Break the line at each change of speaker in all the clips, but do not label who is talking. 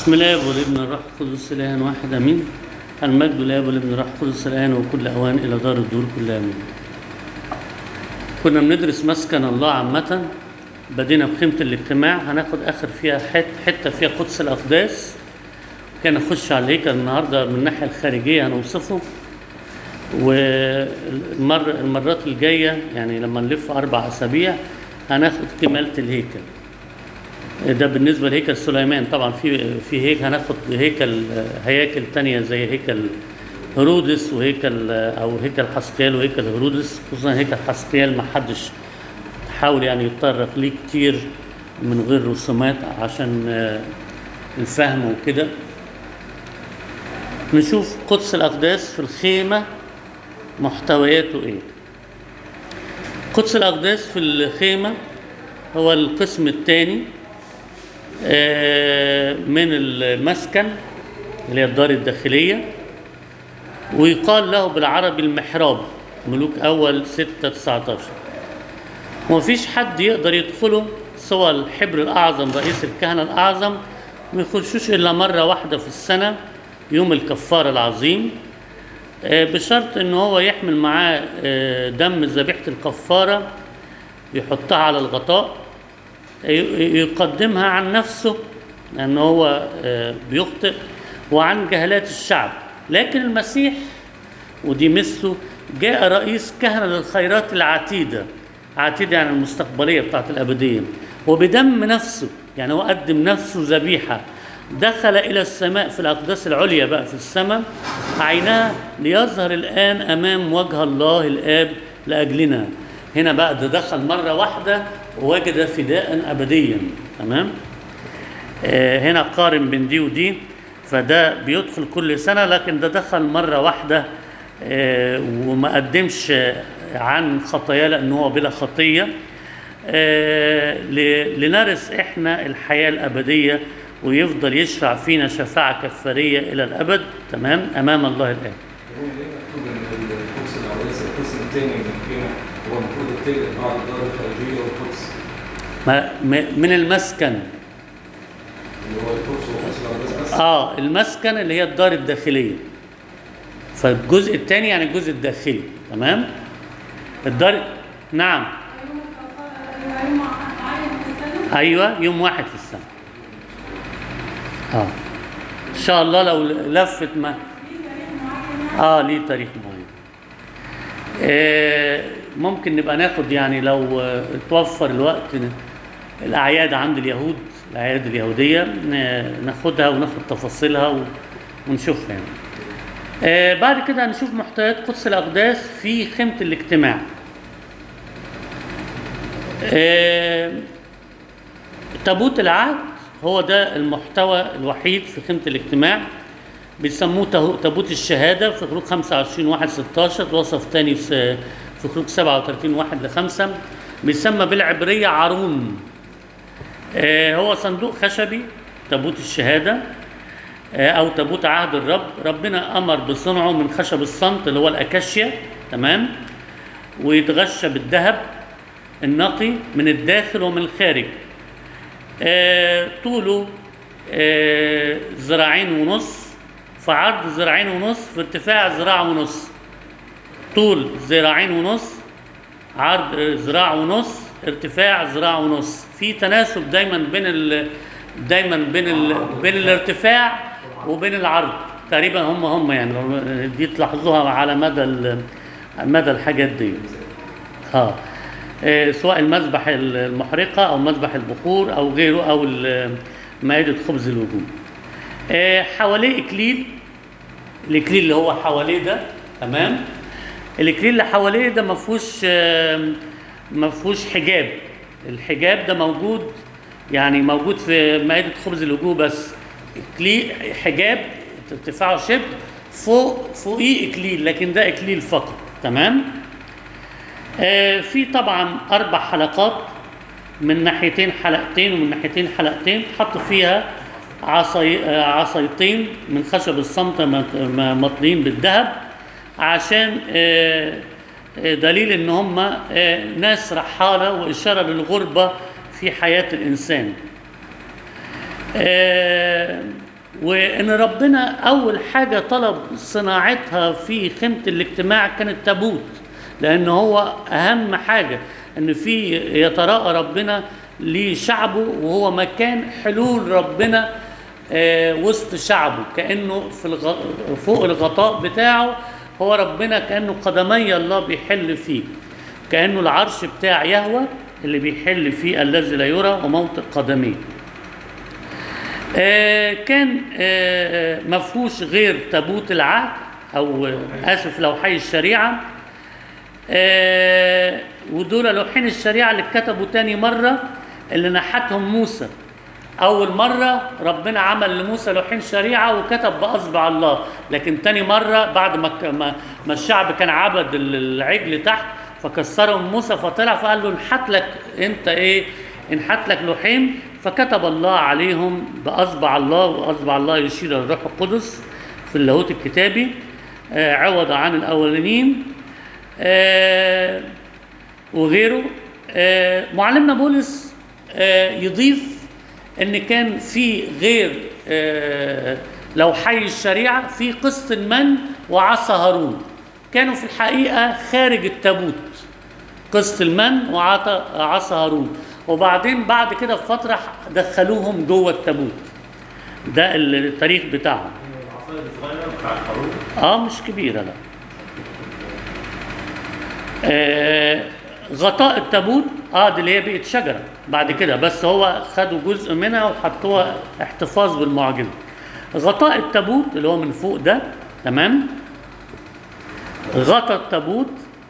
بسم الله والابن الروح القدس الان واحد امين المجد لله والابن الروح القدس الان وكل اوان الى دار الدور كلها امين كنا بندرس مسكن الله عامة بدينا بخيمة الاجتماع هناخد اخر فيها حت حتة فيها قدس الاقداس كان نخش على الهيكل النهارده من الناحية الخارجية هنوصفه والمر المرات الجاية يعني لما نلف أربع أسابيع هناخد كمالة الهيكل ده بالنسبة لهيكل سليمان طبعا في في هيك هناخد هيكل هياكل تانية زي هيكل هرودس وهيكل أو هيكل حسقيال وهيكل هرودس خصوصا هيكل حسقيال ما حدش حاول يعني يتطرق ليه كتير من غير رسومات عشان الفهم وكده نشوف قدس الأقداس في الخيمة محتوياته إيه قدس الأقداس في الخيمة هو القسم الثاني من المسكن اللي هي الدار الداخلية ويقال له بالعربي المحراب ملوك أول ستة تسعة عشر ومفيش حد يقدر يدخله سوى الحبر الأعظم رئيس الكهنة الأعظم ما يخشوش إلا مرة واحدة في السنة يوم الكفارة العظيم بشرط ان هو يحمل معاه دم ذبيحة الكفارة يحطها على الغطاء يقدمها عن نفسه لأن هو بيخطئ وعن جهلات الشعب لكن المسيح ودي مثله جاء رئيس كهنة للخيرات العتيدة عتيدة يعني المستقبلية بتاعت الأبدية وبدم نفسه يعني هو قدم نفسه ذبيحة دخل إلى السماء في الأقداس العليا بقى في السماء عيناه ليظهر الآن أمام وجه الله الآب لأجلنا هنا بقى ده دخل مرة واحدة ووجد فداء أبديا تمام آه هنا قارن بين دي ودي فده بيدخل كل سنة لكن ده دخل مرة واحدة آه وما قدمش عن خطاياه لأنه هو بلا خطية آه لنرث احنا الحياة الأبدية ويفضل يشفع فينا شفاعة كفارية إلى الأبد تمام أمام الله الآب
هو ليه مكتوب ان القدس الاولاني القسم الثاني من الخيمه هو المفروض التالت بعد الدار الخارجيه والقدس
ما من المسكن
اللي هو القدس والقدس الاقداس بس
اه المسكن اللي هي الدار الداخلية فالجزء الثاني يعني الجزء الداخلي تمام الدار نعم ايوه يوم واحد في السنه اه ان شاء الله لو لفت ما اه ليه تاريخ معين آه ممكن نبقى ناخد يعني لو آه توفر الوقت الاعياد عند اليهود الاعياد اليهوديه ناخدها وناخد تفاصيلها ونشوفها يعني آه بعد كده هنشوف محتويات قدس الاقداس في خيمه الاجتماع آه تابوت العهد هو ده المحتوى الوحيد في خيمة الاجتماع بيسموه تابوت الشهادة في خروج 25 1 16 وصف تاني في في خروج 37 1 ل 5 بيسمى بالعبرية عارون آه هو صندوق خشبي تابوت الشهادة آه أو تابوت عهد الرب ربنا أمر بصنعه من خشب الصمت اللي هو الأكاشيا تمام ويتغشى بالذهب النقي من الداخل ومن الخارج آه طوله آه ذراعين ونص في عرض ذراعين ونص في ارتفاع ذراع ونص طول ذراعين ونص عرض ذراع ونص ارتفاع ذراع ونص في تناسب دايما بين ال دايما بين ال بين الارتفاع وبين العرض تقريبا هم هم يعني دي تلاحظوها على مدى مدى الحاجات دي اه سواء المذبح المحرقة أو مذبح البخور أو غيره أو مائدة خبز الوجوه حواليه إكليل الإكليل اللي هو حواليه ده تمام الإكليل اللي حواليه ده ما فيهوش ما فيهوش حجاب الحجاب ده موجود يعني موجود في مائدة خبز الوجوه بس إكليل حجاب ارتفاعه شبه فوق فوقيه إكليل لكن ده إكليل فقط تمام آه في طبعا اربع حلقات من ناحيتين حلقتين ومن ناحيتين حلقتين حط فيها عصي آه عصايتين من خشب الصمت مطلين بالذهب عشان آه دليل ان هم ناس رحاله واشاره للغربه في حياه الانسان وان ربنا اول حاجه طلب صناعتها في خيمه الاجتماع كان التابوت لان هو اهم حاجه ان في يتراءى ربنا لشعبه وهو مكان حلول ربنا آه، وسط شعبه كانه في الغ... فوق الغطاء بتاعه هو ربنا كانه قدمي الله بيحل فيه كانه العرش بتاع يهوه اللي بيحل فيه الذي لا يرى وموطئ قدميه آه، كان آه، مفهوش غير تابوت العهد او آه، اسف لوحي الشريعه آه، ودول لوحين الشريعه اللي اتكتبوا تاني مره اللي نحتهم موسى اول مره ربنا عمل لموسى لوحين شريعه وكتب باصبع الله لكن تاني مره بعد ما ك- ما, ما الشعب كان عبد ال- العجل تحت فكسرهم موسى فطلع فقال له انحت لك انت ايه انحت لك لوحين فكتب الله عليهم باصبع الله واصبع الله يشير الى الروح القدس في اللاهوت الكتابي آه، عوض عن الاولانيين آه، وغيره آه، معلمنا بولس آه، يضيف ان كان في غير آه، لوحي الشريعه في قسط المن وعصا هارون كانوا في الحقيقه خارج التابوت قسط المن وعصا هارون وبعدين بعد كده بفتره دخلوهم جوه التابوت ده التاريخ بتاعهم
العصاية الصغيرة بتاع الخروف
اه مش كبيرة لا آه غطاء التابوت اه دي اللي هي بقت شجرة بعد كده بس هو خدوا جزء منها وحطوها احتفاظ بالمعجزة غطاء التابوت اللي هو من فوق ده تمام غطا التابوت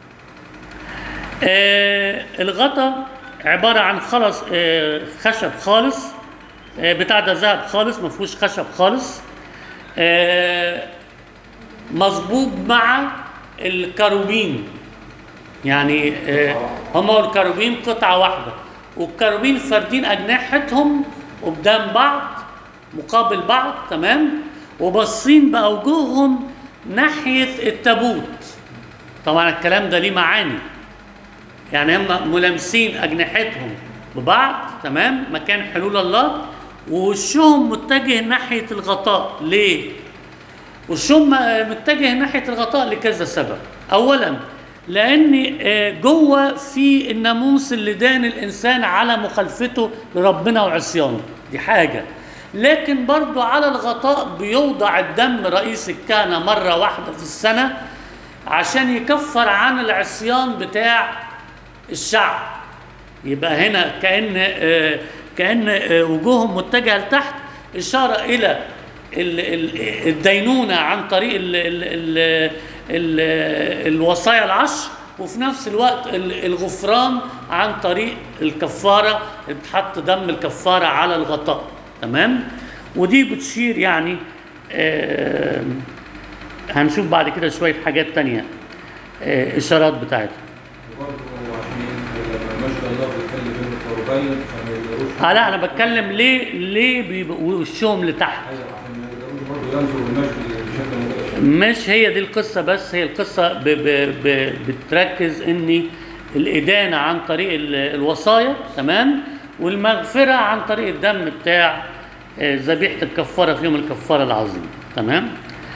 آه الغطا عبارة عن خلص آه خشب خالص آه بتاع ده ذهب خالص ما فيهوش خشب خالص آه مصبوب مع الكروبين يعني آه، هم والكروبين قطعة واحدة والكروبين فاردين أجنحتهم قدام بعض مقابل بعض تمام وباصين بأوجههم ناحية التابوت طبعا الكلام ده ليه معاني يعني هم ملامسين أجنحتهم ببعض تمام مكان حلول الله ووشهم متجه ناحية الغطاء ليه؟ وشهم متجه ناحيه الغطاء لكذا سبب اولا لان آه، جوه في الناموس اللي دان الانسان على مخالفته لربنا وعصيانه دي حاجه لكن برضو على الغطاء بيوضع الدم رئيس الكهنه مره واحده في السنه عشان يكفر عن العصيان بتاع الشعب يبقى هنا كأن آه، كأن آه، وجوههم متجهة لتحت إشارة إلى ال- ال- الدينونة عن طريق ال ال ال ال الوصايا العشر وفي نفس الوقت ال- الغفران عن طريق الكفارة اتحط دم الكفارة على الغطاء تمام ودي بتشير يعني آه هنشوف بعد كده شوية حاجات تانية آه إشارات بتاعتها
وبرضه عشان لما مجد الله بيتكلم بين القربين فما يقدروش
اه لا انا بتكلم ليه ليه بيبقوا وشهم لتحت
ايوه عشان ما يقدروش برضه ينظروا المجد بشكل مباشر
مش هي دي القصه بس هي القصه ب ب ب بتركز ان الادانه عن طريق ال- الوصايا تمام والمغفره عن طريق الدم بتاع آه، ذبيحه الكفاره في يوم الكفاره العظيم تمام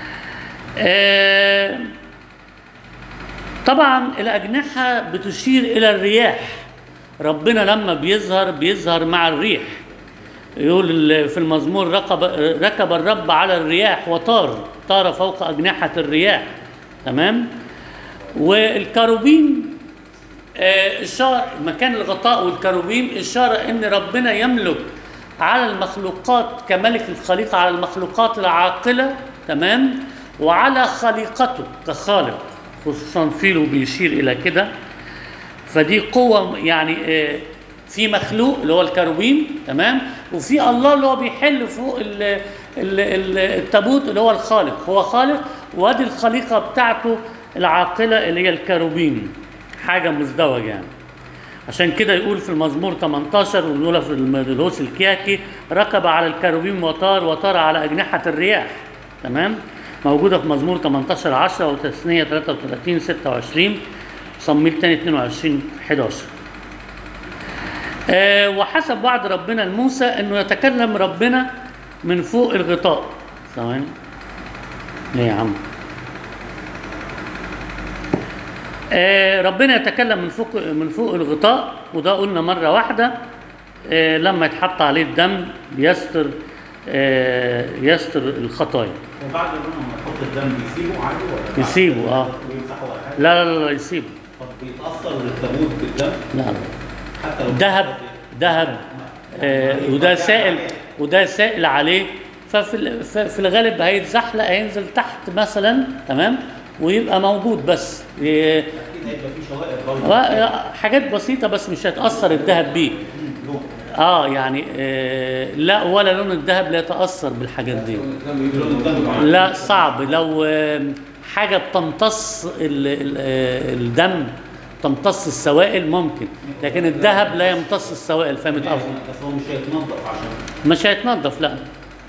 آه طبعا الاجنحه بتشير الى الرياح ربنا لما بيظهر بيظهر مع الريح يقول ال- في المزمور ركب ركب الرب على الرياح وطار طار فوق أجنحة الرياح تمام والكروبين آه، إشارة مكان الغطاء والكروبين إشارة إن ربنا يملك على المخلوقات كملك الخليقة على المخلوقات العاقلة تمام وعلى خليقته كخالق خصوصا فيلو بيشير إلى كده فدي قوة يعني آه، في مخلوق اللي هو الكروبيم تمام وفي الله اللي هو بيحل فوق ال- ال- ال- التابوت اللي هو الخالق هو خالق وادي الخليقة بتاعته العاقلة اللي هي الكروبيم حاجة مزدوجة يعني عشان كده يقول في المزمور 18 ويقول في الهوس الكياكي ركب على الكروبيم وطار وطار على أجنحة الرياح تمام موجودة في مزمور 18 10 وتثنية 33 26 صميل تاني 22 11 آه وحسب وعد ربنا لموسى انه يتكلم ربنا من فوق الغطاء ثواني ليه يا عم آه ربنا يتكلم من فوق من فوق الغطاء وده قلنا مره واحده آه لما يتحط عليه الدم بيستر آه يستر الخطايا
وبعد ما يحط الدم بيسيبه عادي ولا بعد
يسيبه،
كده
آه.
ويمسحه ولا حاجه؟
لا لا لا يسيبه
طب بيتاثر التابوت بالدم
لا لا
حتى لو
ذهب ذهب آه وده سائل وده سائل عليه ففي ال- ف- في الغالب هيتزحلق هينزل تحت مثلا تمام ويبقى موجود بس ي-
اكيد هيبقى في شوائب برضه
حاجات بسيطة بس مش هيتأثر الذهب بيه
لون.
اه يعني آه لا ولا لون الذهب لا يتأثر بالحاجات دي
الدم يجري
لون الدم
من-
معاه.
لا صعب لو آه، حاجة بتمتص ال- ال- آه، الدم تمتص السوائل ممكن لكن الذهب لا يمتص السوائل فمتأثر
بس هو مش هيتنضف عشان
مش هيتنضف لا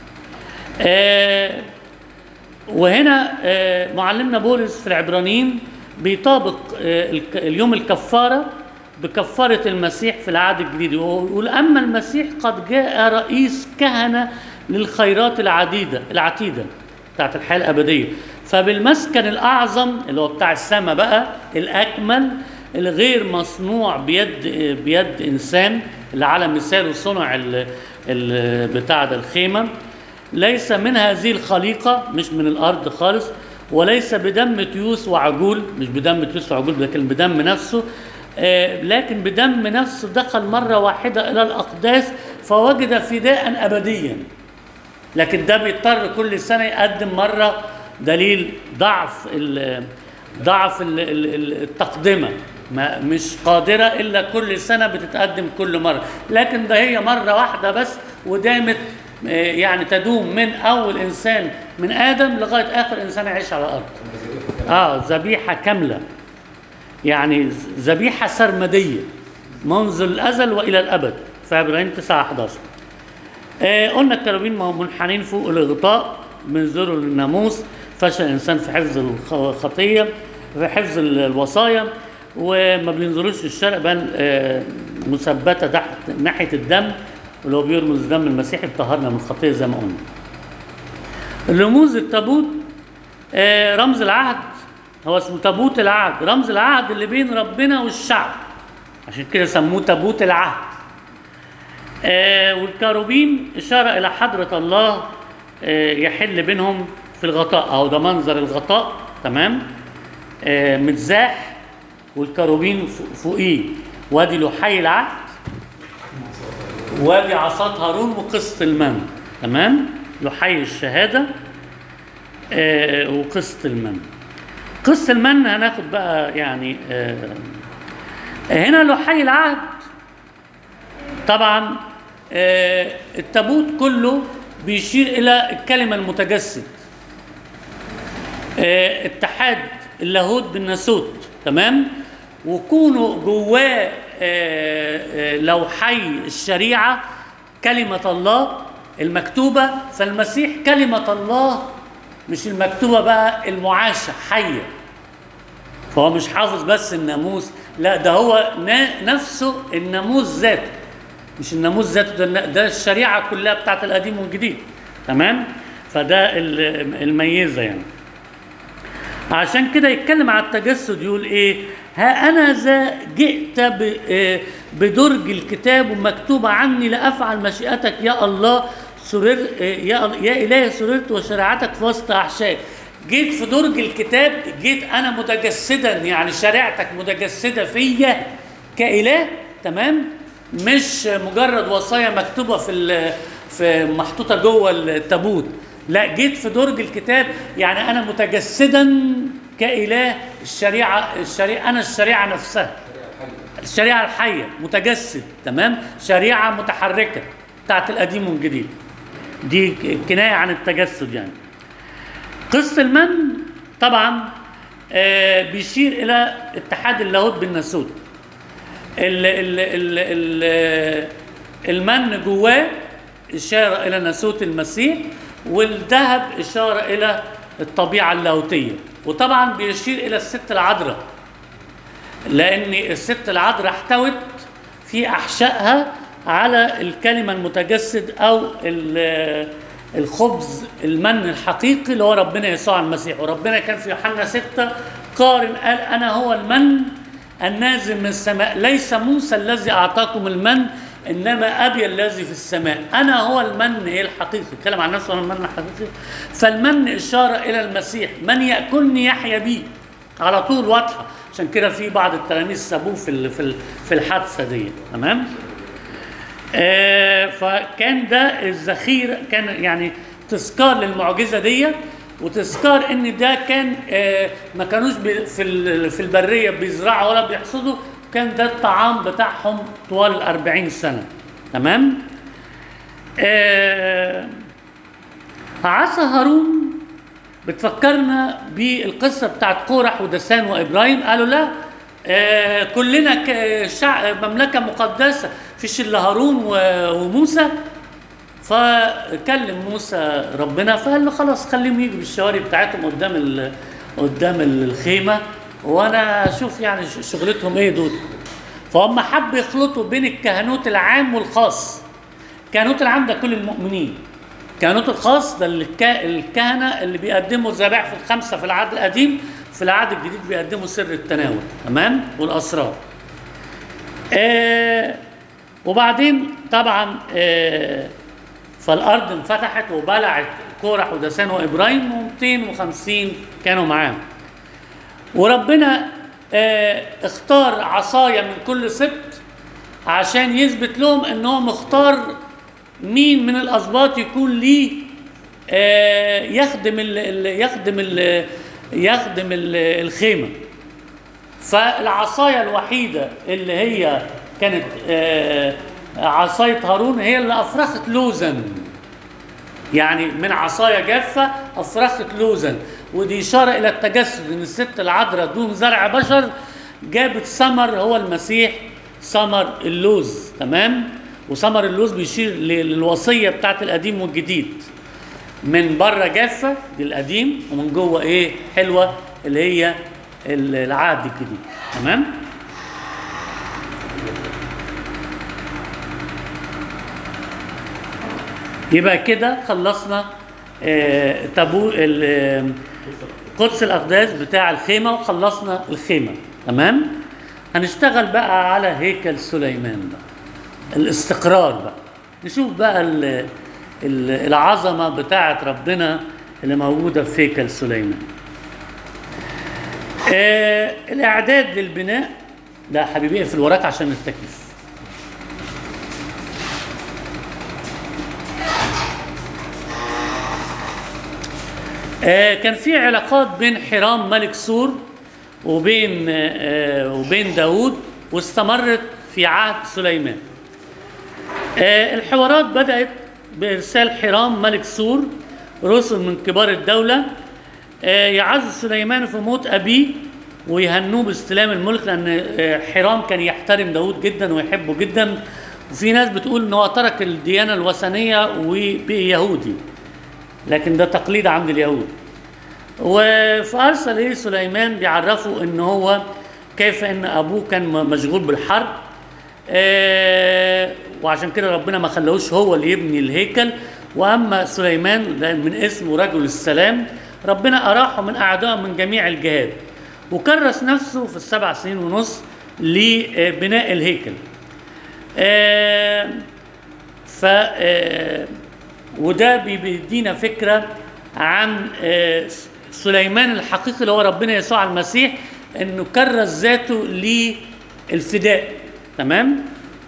آه وهنا آه معلمنا بولس في العبرانيين بيطابق آه الك- اليوم الكفارة بكفارة المسيح في العهد الجديد ويقول أما المسيح قد جاء رئيس كهنة للخيرات العديدة العتيدة بتاعت الحياة الأبدية فبالمسكن الأعظم اللي هو بتاع السماء بقى الأكمل الغير مصنوع بيد بيد إنسان اللي على مثاله صنع ال- ال- بتاع ده الخيمة ليس من هذه الخليقة مش من الأرض خالص وليس بدم تيوس وعجول مش بدم تيوس وعجول لكن بدم نفسه آه، لكن بدم نفسه دخل مرة واحدة إلى الأقداس فوجد فداء أبديا لكن ده بيضطر كل سنة يقدم مرة دليل ضعف ال ضعف ال- ال- ال- التقدمة ما مش قادرة إلا كل سنة بتتقدم كل مرة لكن ده هي مرة واحدة بس ودامت آه، يعني تدوم من أول إنسان من آدم لغاية آخر إنسان يعيش على الأرض آه ذبيحة كاملة يعني ذبيحة سرمدية منذ الأزل وإلى الأبد في عبرانيين 9 11 آه قلنا الكروبين ما هم منحنين فوق الغطاء بينظروا للناموس فشل الانسان في حفظ الخ- الخطيه في حفظ ال- الوصايا وما بينظروش للشرق بل آه مثبته تحت ناحيه الدم اللي هو بيرمز دم المسيح بطهرنا من الخطيه زي ما قلنا. رموز التابوت آه رمز العهد هو اسمه تابوت العهد رمز العهد اللي بين ربنا والشعب عشان كده سموه تابوت العهد آه والكاروبين إشارة إلى حضرة الله آه يحل بينهم في الغطاء أو ده منظر الغطاء تمام آه متزاح والكاروبين ف- فوقيه وادي لحي العهد وادي عصات هارون وقسط المن تمام لحي الشهادة آه وقسط المن قسط المن هناخد بقى يعني آه هنا لحي العهد طبعا آه، التابوت كله بيشير الى الكلمه المتجسد آه، اتحاد اللاهوت بالناسوت تمام وكونه جواه آه، آه، لوحي الشريعه كلمه الله المكتوبه فالمسيح كلمه الله مش المكتوبه بقى المعاشه حيه فهو مش حافظ بس الناموس لا ده هو نا- نفسه الناموس ذاته مش الناموس ذاته ده, ده الشريعه كلها بتاعت القديم والجديد تمام فده ال- الميزه يعني عشان كده يتكلم على التجسد يقول ايه ها انا ذا جئت ب- آه، بدرج الكتاب ومكتوب عني لافعل مشيئتك يا الله سرر آه، يا يا الهي سررت وشريعتك في وسط احشائك جيت في درج الكتاب جيت انا متجسدا يعني شريعتك متجسده فيا كاله تمام مش مجرد وصايا مكتوبه في ال- في محطوطه جوه التابوت لا جيت في درج الكتاب يعني انا متجسدا كاله الشريعه الشريعه انا الشريعه نفسها الشريعه الحيه متجسد تمام شريعه متحركه بتاعت القديم والجديد دي ك- كنايه عن التجسد يعني قسط المن طبعا آه بيشير الى اتحاد اللاهوت بالناسوت ال ال ال ال المن جواه إشارة إلى ناسوت المسيح والذهب إشارة إلى الطبيعة اللاهوتية وطبعا بيشير إلى الست العذراء لأن الست العذراء احتوت في أحشائها على الكلمة المتجسد أو ال- الخبز المن الحقيقي اللي هو ربنا يسوع المسيح وربنا كان في يوحنا 6 قارن قال انا هو المن النازل من السماء ليس موسى الذي اعطاكم المن انما ابي الذي في السماء انا هو المن ايه الحقيقي اتكلم عن نفسه عن المن الحقيقي فالمن اشاره الى المسيح من ياكلني يحيا بي على طول واضحه عشان كده في بعض التلاميذ سابوه في ال- في ال- في الحادثه دي تمام آه، فكان ده الذخيره كان يعني تذكار للمعجزه دي وتذكار ان ده كان آه، ما كانوش بي- في ال- في البريه بيزرعوا ولا بيحصدوا كان ده الطعام بتاعهم طوال الأربعين سنه تمام آه، عصا هارون بتفكرنا بالقصه بتاعت قورح ودسان وابراهيم قالوا لا آه كلنا ك- شع... مملكه مقدسه فيش الا هارون و- وموسى فكلم موسى ربنا فقال له خلاص خليهم يجوا بالشوارع بتاعتهم قدام ال... قدام الخيمه وانا اشوف يعني ش- شغلتهم ايه دول فهم حب يخلطوا بين الكهنوت العام والخاص الكهنوت العام ده كل المؤمنين الكهنوت الخاص ده الك- الكهنه اللي بيقدموا الذبائح في الخمسه في العهد القديم في العهد الجديد بيقدموا سر التناول تمام والاسرار آه وبعدين طبعا آه فالارض انفتحت وبلعت كورح ودسان وابراهيم و250 كانوا معاه وربنا آه اختار عصايا من كل سبت عشان يثبت لهم ان هو مختار مين من الاسباط يكون ليه آه يخدم ال ال يخدم ال يخدم ال الخيمه فالعصايه الوحيده اللي هي كانت آه عصايه هارون هي اللي افرخت لوزا يعني من عصايه جافه افرخت لوزا ودي اشاره الى التجسد ان الست العذراء دون زرع بشر جابت ثمر هو المسيح ثمر اللوز تمام وثمر اللوز بيشير ل- للوصيه بتاعت القديم والجديد من بره جافه دي القديم ومن جوه ايه حلوه اللي هي ال- العهد الجديد تمام يبقى كده خلصنا آه، تابو ال- آه، قدس الاقداس بتاع الخيمه وخلصنا الخيمه تمام هنشتغل بقى على هيكل سليمان بقى الاستقرار بقى نشوف بقى ال- ال- العظمه بتاعه ربنا اللي موجوده في هيكل سليمان آه الاعداد للبناء ده حبيبي اقفل وراك عشان التكييف آه، كان في علاقات بين حرام ملك سور وبين آه، وبين داود واستمرت في عهد سليمان آه، الحوارات بدأت بإرسال حرام ملك سور رسل من كبار الدولة آه، يعز سليمان في موت أبيه ويهنوه باستلام الملك لأن آه، حرام كان يحترم داود جدا ويحبه جدا وفي ناس بتقول إن هو ترك الديانة الوثنية وبقي يهودي لكن ده تقليد عند اليهود فارسل ايه سليمان بيعرفه ان هو كيف ان ابوه كان م- مشغول بالحرب آه وعشان كده ربنا ما خلاهوش هو اللي يبني الهيكل واما سليمان ده من اسمه رجل السلام ربنا اراحه من اعدائه من جميع الجهات وكرس نفسه في السبع سنين ونص لبناء الهيكل آه ف آه، وده بي- بيدينا فكره عن آه، سليمان الحقيقي اللي هو ربنا يسوع المسيح انه كرس ذاته للفداء تمام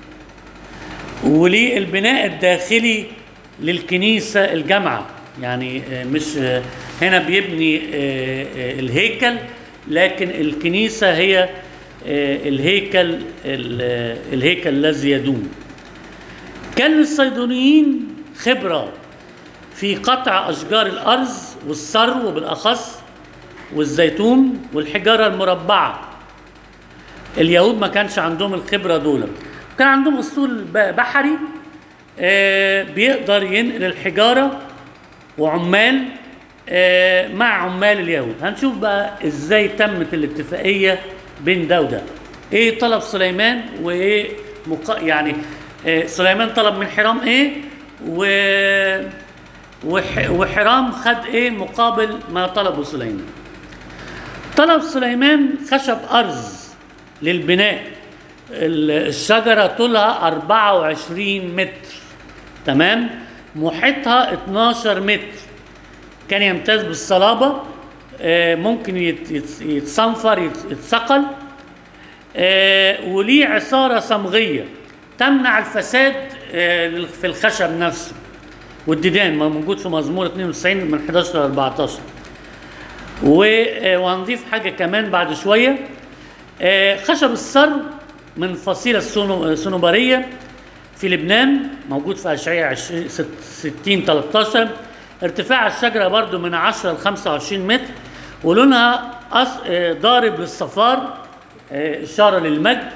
وللبناء الداخلي للكنيسه الجامعه يعني آه، مش آه، هنا بيبني آه، آه، الهيكل لكن الكنيسه هي آه، الهيكل ال- آه، الهيكل الذي يدوم كان للصيدونيين خبرة في قطع أشجار الأرز والثرو بالأخص والزيتون والحجارة المربعة اليهود ما كانش عندهم الخبرة دول كان عندهم أسطول ب- بحري آه، بيقدر ينقل الحجارة وعمال آه، مع عمال اليهود هنشوف بقى ازاي تمت الاتفاقية بين ده وده ايه طلب سليمان وايه مق... يعني آه، سليمان طلب من حرام ايه و وح وحرام خد ايه مقابل ما طلبه سليمان طلب سليمان خشب أرز للبناء ال- الشجرة طولها 24 متر تمام محيطها 12 متر كان يمتاز بالصلابة آه، ممكن يت- يت- يتصنفر يت- يتثقل آه، وليه عصارة صمغية تمنع الفساد آه، في الخشب نفسه والديدان ما موجود في مزمور 92 من 11 ل 14 و- آه، وهنضيف حاجة كمان بعد شوية آه، خشب السر من فصيلة الصنو- الصنوبرية في لبنان موجود في أشعية 20 ست- 60 13 ارتفاع الشجرة برضو من 10 ل 25 متر ولونها أص- آه، ضارب للصفار آه، إشارة للمجد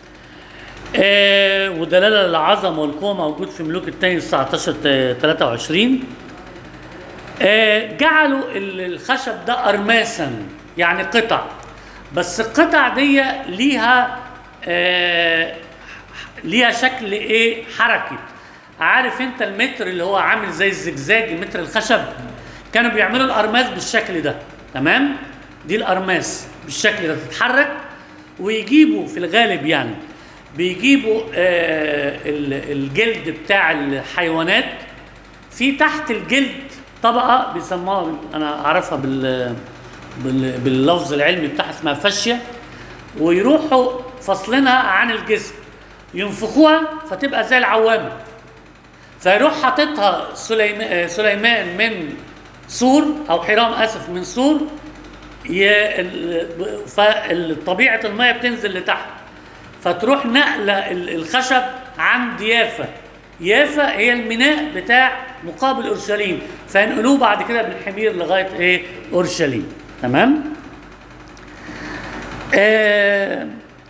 آه، ودلالة للعظمة والقوة موجود في ملوك الثاني 19 ت- 23 آه، جعلوا ال- الخشب ده أرماسا يعني قطع بس القطع دي ليها آه، ليها شكل ايه حركي عارف انت المتر اللي هو عامل زي الزجزاج المتر الخشب كانوا بيعملوا الارماس بالشكل ده تمام دي الارماس بالشكل ده تتحرك ويجيبوا في الغالب يعني بيجيبوا آه ال- الجلد بتاع الحيوانات في تحت الجلد طبقه بيسموها انا اعرفها بال بال- باللفظ العلمي بتاعها اسمها فاشيه ويروحوا فصلينها عن الجسم ينفخوها فتبقى زي العوامه فيروح حاططها سليمان سليمان من سور او حرام اسف من سور ي- ال- فطبيعه الميه بتنزل لتحت فتروح نقله ال- الخشب عند يافا يافا هي الميناء بتاع مقابل اورشليم فينقلوه بعد كده بالحمير لغايه ايه اورشليم تمام آه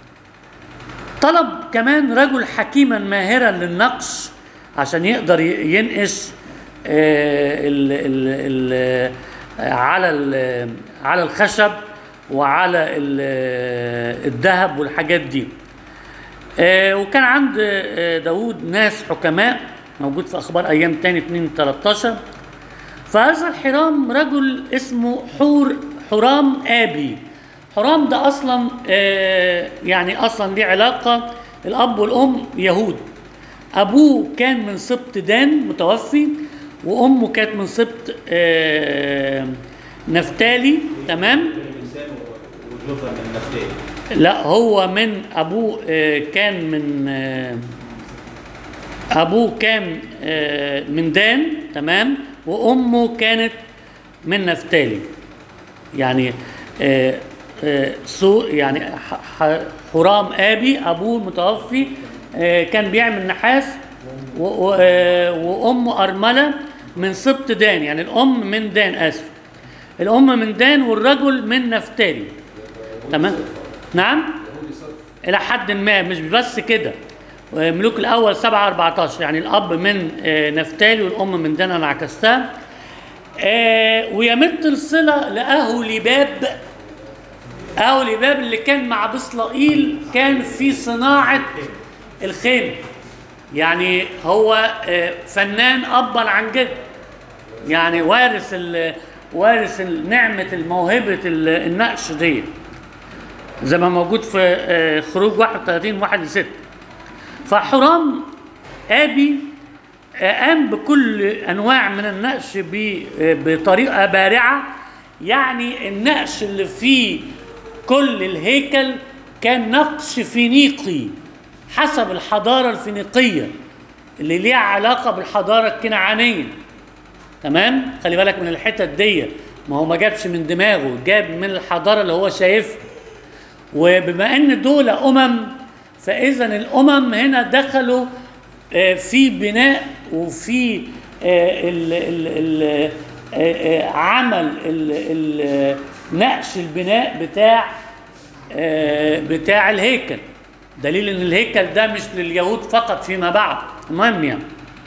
طلب كمان رجل حكيما ماهرا للنقش عشان يقدر ي- ينقش آه، ال ال ال على ال على الخشب وعلى ال- الذهب والحاجات دي آه، وكان عند آه، داوود ناس حكماء موجود في اخبار ايام تاني 2 13 فهذا الحرام رجل اسمه حور حرام ابي حرام ده اصلا آه، يعني اصلا ليه علاقه الاب والام يهود ابوه كان من سبط دان متوفي وامه كانت من سبط آه، نفتالي تمام
بين الانسان وجزء من نفسه
لا هو من ابوه آه، كان من آه، ابوه كان آه، من دان تمام وامه كانت من نفتالي يعني آه، آه، سو يعني ح- ح- حرام ابي ابوه المتوفي آه، كان بيعمل نحاس و- و- آه، وامه ارمله من سبط دان يعني الام من دان اسف الام من دان والرجل من نفتالي تمام نعم
يهودي صرف
الى حد ما مش بس كده ملوك الاول 7 14 يعني الاب من آه، نفتالي والام من دان انا عكستها آه، ويمد الصله لاهوليباب اهوليباب اللي كان مع بصلائيل كان في صناعه الخيمه يعني هو آه، فنان ابا عن جد يعني وارث ال- وارث ال- نعمه الموهبه ال- النقش دي زي ما موجود في آه، خروج 31 1 6 فحرام ابي آه، قام بكل انواع من النقش ب- آه، بطريقه بارعه يعني النقش اللي فيه كل الهيكل كان نقش فينيقي حسب الحضاره الفينيقيه اللي ليها علاقه بالحضاره الكنعانيه تمام خلي بالك من الحتت دي ما هو ما جابش من دماغه جاب من الحضاره اللي هو شايفها وبما ان دول امم فاذا الامم هنا دخلوا آه، في بناء وفي آه، ال- ال- ال- آه، آه، عمل ال- ال- نقش البناء بتاع آه، بتاع الهيكل دليل ان الهيكل ده مش لليهود فقط فيما بعد المهم يعني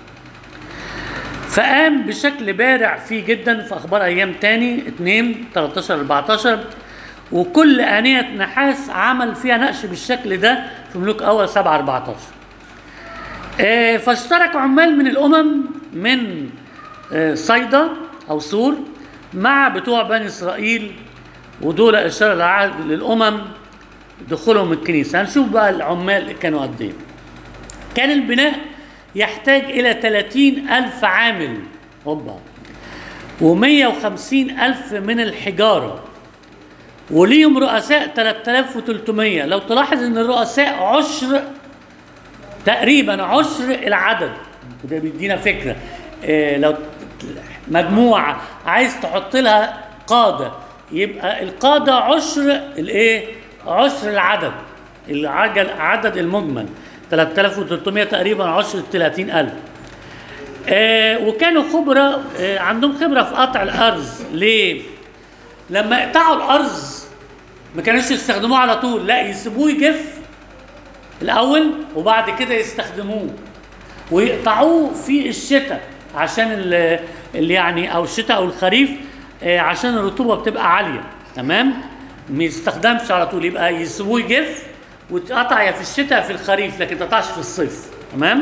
فقام بشكل بارع فيه جدا في اخبار ايام تاني 2 13 14 وكل انيه نحاس عمل فيها نقش بالشكل ده في ملوك اول 7 14 آه، فاشترك عمال من الامم من آه، صيدا او سور مع بتوع بني اسرائيل ودول اشاره للعهد للامم دخولهم الكنيسه هنشوف بقى العمال كانوا قد ايه كان البناء يحتاج الى 30 الف عامل هوبا و150 الف من الحجاره وليهم رؤساء 3300 لو تلاحظ ان الرؤساء عشر تقريبا عشر العدد وده بيدينا فكره إيه لو مجموعه عايز تحط لها قاده يبقى القاده عشر الايه عشر العدد العجل عدد المجمل 3300 تقريبا عشر 30000 آه وكانوا خبره آه عندهم خبره في قطع الارز ليه؟ لما يقطعوا الارز ما كانوش يستخدموه على طول لا يسيبوه يجف الاول وبعد كده يستخدموه ويقطعوه في الشتاء عشان ال- اللي يعني او الشتاء او الخريف آه، عشان الرطوبه بتبقى عاليه تمام ما يستخدمش على طول يبقى يسيبوه يجف وتقطع يا في الشتاء يا في الخريف لكن ما تقطعش في الصيف تمام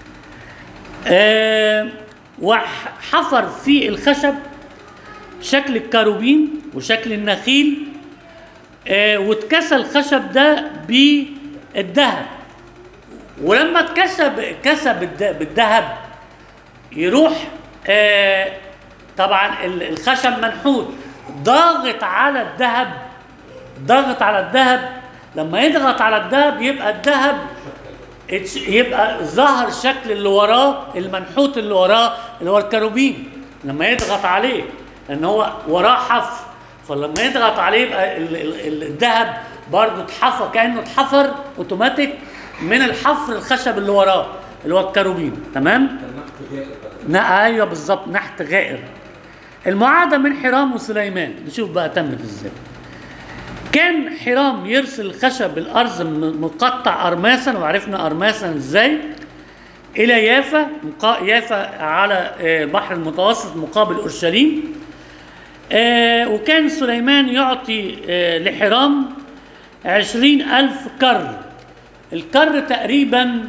آه وحفر في الخشب شكل الكاروبين وشكل النخيل آه واتكسى الخشب ده بالذهب ولما اتكسب كسب بالد- بالذهب يروح آه طبعا ال- الخشب منحوت ضاغط على الذهب ضاغط على الذهب لما يضغط على الذهب يبقى الذهب اتش- يبقى ظهر الشكل اللي وراه المنحوت اللي وراه اللي هو الكروبين لما يضغط عليه لان هو وراه حفر فلما يضغط عليه يبقى ال- ال- ال- الذهب برضه اتحفر كانه اتحفر اوتوماتيك من الحفر الخشب اللي وراه اللي هو الكروبين تمام؟
كان نحت غائر بقى
نا ايوه بالظبط نحت غائر المعاهده من حرام وسليمان نشوف بقى تمت ازاي كان حرام يرسل الخشب الارز م- مقطع ارماسا وعرفنا ارماسا ازاي الى يافا مقا- يافا على آه، البحر المتوسط مقابل اورشليم آه، وكان سليمان يعطي آه، لحرام عشرين ألف كر الكر تقريبا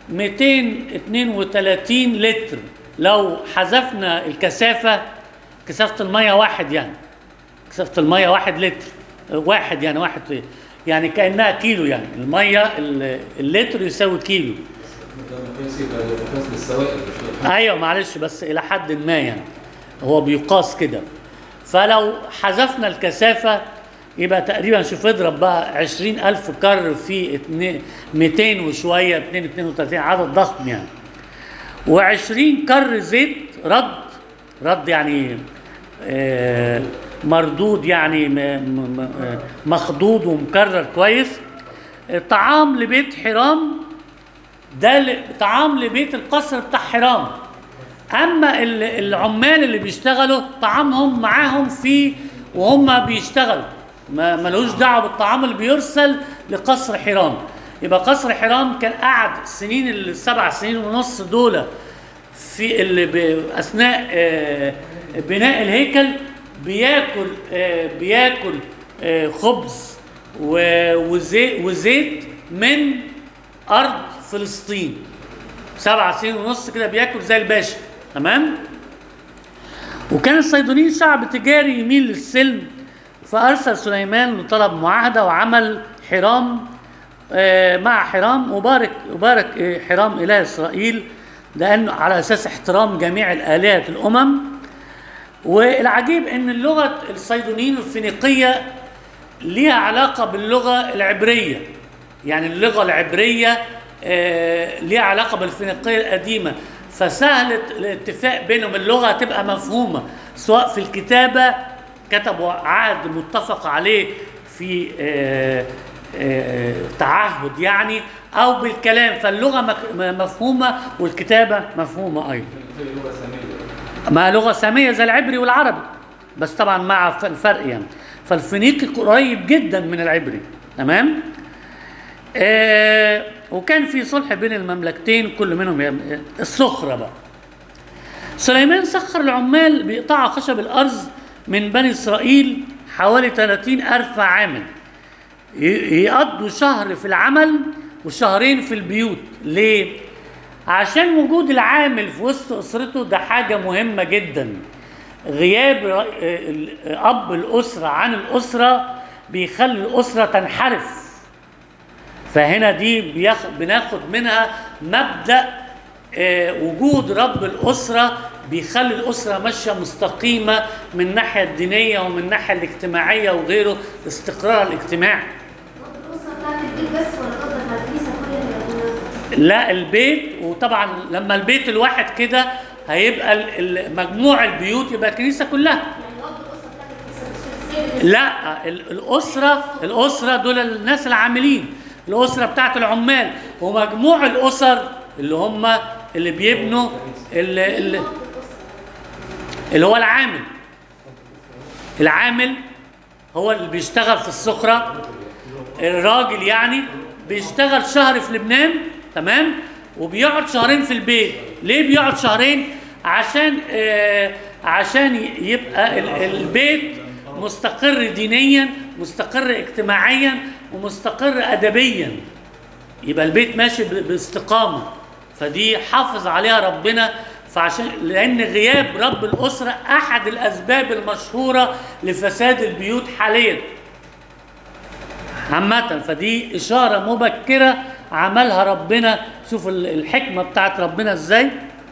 232 لتر لو حذفنا الكثافة كثافة المية واحد يعني كثافة المية واحد لتر واحد يعني واحد يعني كأنها كيلو يعني المية ال- اللتر يساوي كيلو
ده مقياس يبقى مقياس للسوائل مش للحاجة
ايوه معلش بس الى حد ما يعني هو بيقاس كده فلو حذفنا الكثافه يبقى تقريبا شوف اضرب بقى 20000 كر في اتنين- 200 وشويه 2 32 عدد ضخم يعني و20 كر زيت رد رد يعني آه، مردود يعني م- م- م- آه، مخضوض ومكرر كويس آه، طعام لبيت حرام ده ل- طعام لبيت القصر بتاع حرام اما ال- العمال اللي بيشتغلوا طعامهم معاهم في وهم بيشتغلوا ما ملوش دعوه بالطعام اللي بيرسل لقصر حرام يبقى قصر حرام كان قعد سنين السبع سنين ونص دول في اللي ب- اثناء آه، بناء الهيكل بياكل آه، بياكل آه، خبز و- وزي- وزيت من ارض فلسطين سبع سنين ونص كده بياكل زي الباشا تمام وكان الصيدونيين شعب تجاري يميل للسلم فارسل سليمان لطلب معاهده وعمل حرام آه، مع حرام وبارك وبارك آه، حرام اله اسرائيل لانه على اساس احترام جميع الالهه الامم والعجيب ان اللغه الصيدونيين الفينيقيه ليها علاقه باللغه العبريه يعني اللغه العبريه آه، ليها علاقه بالفينيقيه القديمه فسهل الاتفاق بينهم اللغه تبقى مفهومه سواء في الكتابه كتبوا عهد متفق عليه في آه، آه، تعهد يعني او بالكلام فاللغه مك- مفهومه والكتابه مفهومه ايضا
زي لغة سامية
ما لغه ساميه زي العبري والعربي بس طبعا مع ف- الفرق يعني فالفينيقي قريب جدا من العبري تمام آه وكان في صلح بين المملكتين كل منهم يم- الصخره بقى سليمان سخر العمال بيقطعوا خشب الارز من بني اسرائيل حوالي 30 الف عامل ي- يقضوا شهر في العمل وشهرين في البيوت ليه عشان وجود العامل في وسط اسرته ده حاجه مهمه جدا غياب ر- ال- اب الاسره عن الاسره بيخلي الاسره تنحرف فهنا دي بياخ- بناخد منها مبدا آه، وجود رب الاسره بيخلي الاسره ماشيه مستقيمه من الناحيه الدينيه ومن الناحيه الاجتماعيه وغيره استقرارها الاجتماعي
الأسرة بتاعت البيت بس ولا قصدك على الكنيسة كلها؟
لا البيت وطبعا لما البيت الواحد كده هيبقى ال- ال- مجموع البيوت يبقى الكنيسه كلها
يعني أب الأسرة بتاعت الكنيسة مش السيد
لا ال- الاسره الاسره دول الناس العاملين الاسره بتاعت العمال ومجموع الاسر اللي هم اللي بيبنوا اللي, اللي, اللي هو العامل العامل هو اللي بيشتغل في السخرة الراجل يعني بيشتغل شهر في لبنان تمام وبيقعد شهرين في البيت ليه بيقعد شهرين عشان آه عشان ي- يبقى ال- البيت مستقر دينيا مستقر اجتماعيا ومستقر ادبيا يبقى البيت ماشي ب- باستقامه فدي حافظ عليها ربنا فعشان لان غياب رب الاسره احد الاسباب المشهوره لفساد البيوت حاليا عامة فدي إشارة مبكرة عملها ربنا شوف ال- الحكمة بتاعت ربنا إزاي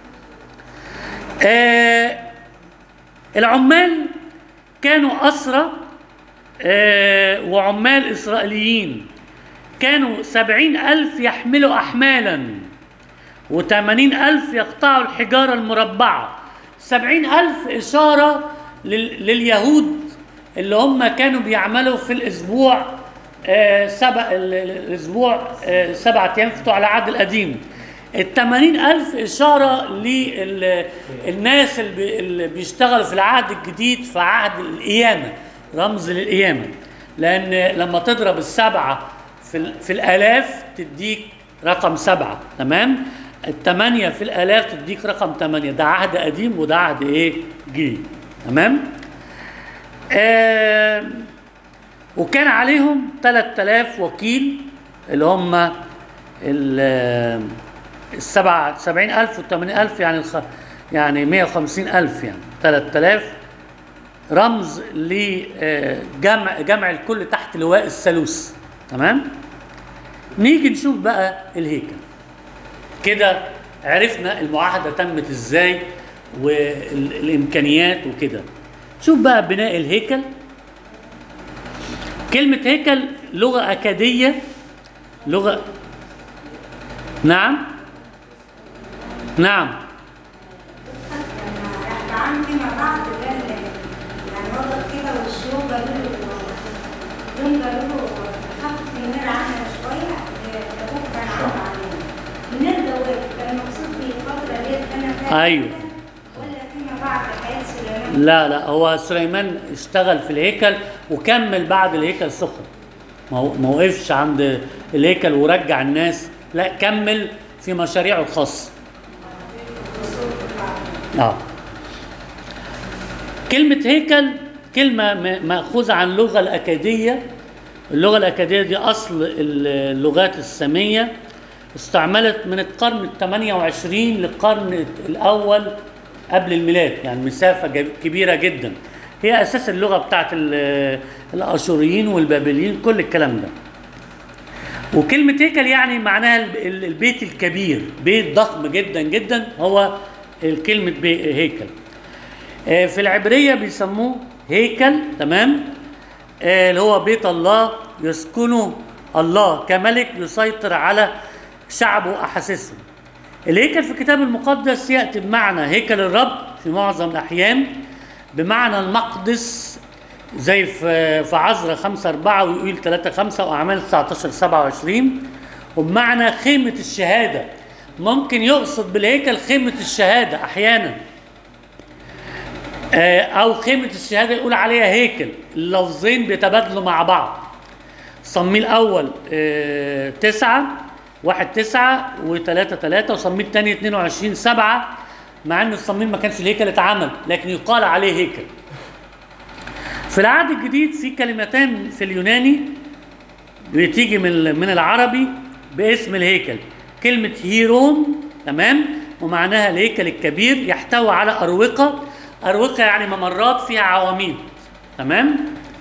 آه العمال كانوا أسرى آه وعمال إسرائيليين كانوا سبعين ألف يحملوا أحمالا وثمانين ألف يقطعوا الحجارة المربعة سبعين ألف إشارة لل- لليهود اللي هم كانوا بيعملوا في الأسبوع آه سبع ال- ال- الأسبوع آه سبعة أيام بتوع العهد القديم الثمانين ألف إشارة للناس اللي بي- اللي بيشتغلوا في العهد الجديد في عهد القيامة رمز للقيامة لأن لما تضرب السبعة في, ال- في الآلاف تديك رقم سبعة تمام الثمانية في الآلاف تديك رقم ثمانية ده عهد قديم وده عهد إيه جديد تمام آه وكان عليهم 3000 وكيل اللي هم ال السبع سبعين ألف والثمانين ألف يعني الخ... يعني مية وخمسين ألف يعني 3000 رمز لجمع جمع الكل تحت لواء الثالوث تمام نيجي نشوف بقى الهيكل كده عرفنا المعاهده تمت ازاي والامكانيات وكده شوف بقى بناء الهيكل كلمه هيكل لغه اكاديه لغه نعم نعم
يعني فيما بعد قال يعني وضع كده والشيوخ قالوا له يوم قالوا له خفف النار عنها شويه ابوك كان عامل علينا النار دوت كان المقصود بالفتره اللي انا فيها
أيوة.
ولا فيما بعد حياه سليمان
لا لا هو سليمان اشتغل في الهيكل وكمل بعد الهيكل سخن ما هو- ما وقفش عند الهيكل ورجع الناس لا كمل في مشاريعه الخاصه اه كلمة هيكل كلمة م- مأخوذة عن اللغة الأكادية اللغة الأكادية دي أصل اللغات السامية استعملت من القرن ال 28 للقرن الأول قبل الميلاد يعني مسافة جب- كبيرة جدا هي أساس اللغة بتاعت ال- الأشوريين والبابليين كل الكلام ده وكلمة هيكل يعني معناها الب- ال- البيت الكبير بيت ضخم جدا جدا هو الكلمة بي- هيكل آه، في العبرية بيسموه هيكل تمام آه، اللي هو بيت الله يسكنه الله كملك يسيطر على شعبه وأحاسيسهم الهيكل في الكتاب المقدس يأتي بمعنى هيكل الرب في معظم الأحيان بمعنى المقدس زي في في عزرا 5 4 ويقول 3 5 واعمال 19 27 وبمعنى خيمه الشهاده ممكن يقصد بالهيكل خيمه الشهاده احيانا آه، او خيمه الشهاده يقول عليها هيكل اللفظين بيتبادلوا مع بعض صميل الاول آه، تسعة واحد تسعة وثلاثة ثلاثة وصميل الثاني 22 سبعة مع ان الصميل ما كانش الهيكل اتعمل لكن يقال عليه هيكل في العهد الجديد في كلمتان في اليوناني بتيجي من من العربي باسم الهيكل كلمة هيرون تمام ومعناها الهيكل الكبير يحتوي على أروقة أروقة يعني ممرات فيها عواميد تمام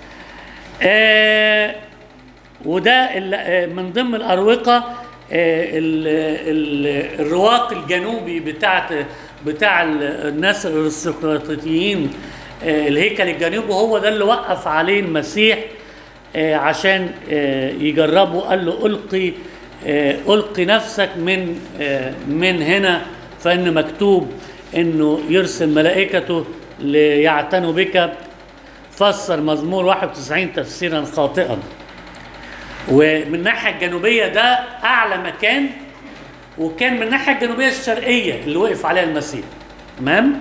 آه وده ال- آه، من ضمن الأروقة آه، ال- ال- الرواق الجنوبي بتاعت بتاع ال- الناس الارستقراطيين آه، الهيكل الجنوبي هو ده اللي وقف عليه المسيح آه، عشان آه، يجربه قال له ألقي آه، ألقي نفسك من آه، من هنا فإن مكتوب إنه يرسل ملائكته ليعتنوا بك فسر مزمور 91 تفسيرا خاطئا ومن الناحيه الجنوبيه ده اعلى مكان وكان من الناحيه الجنوبيه الشرقيه اللي وقف عليها المسيح تمام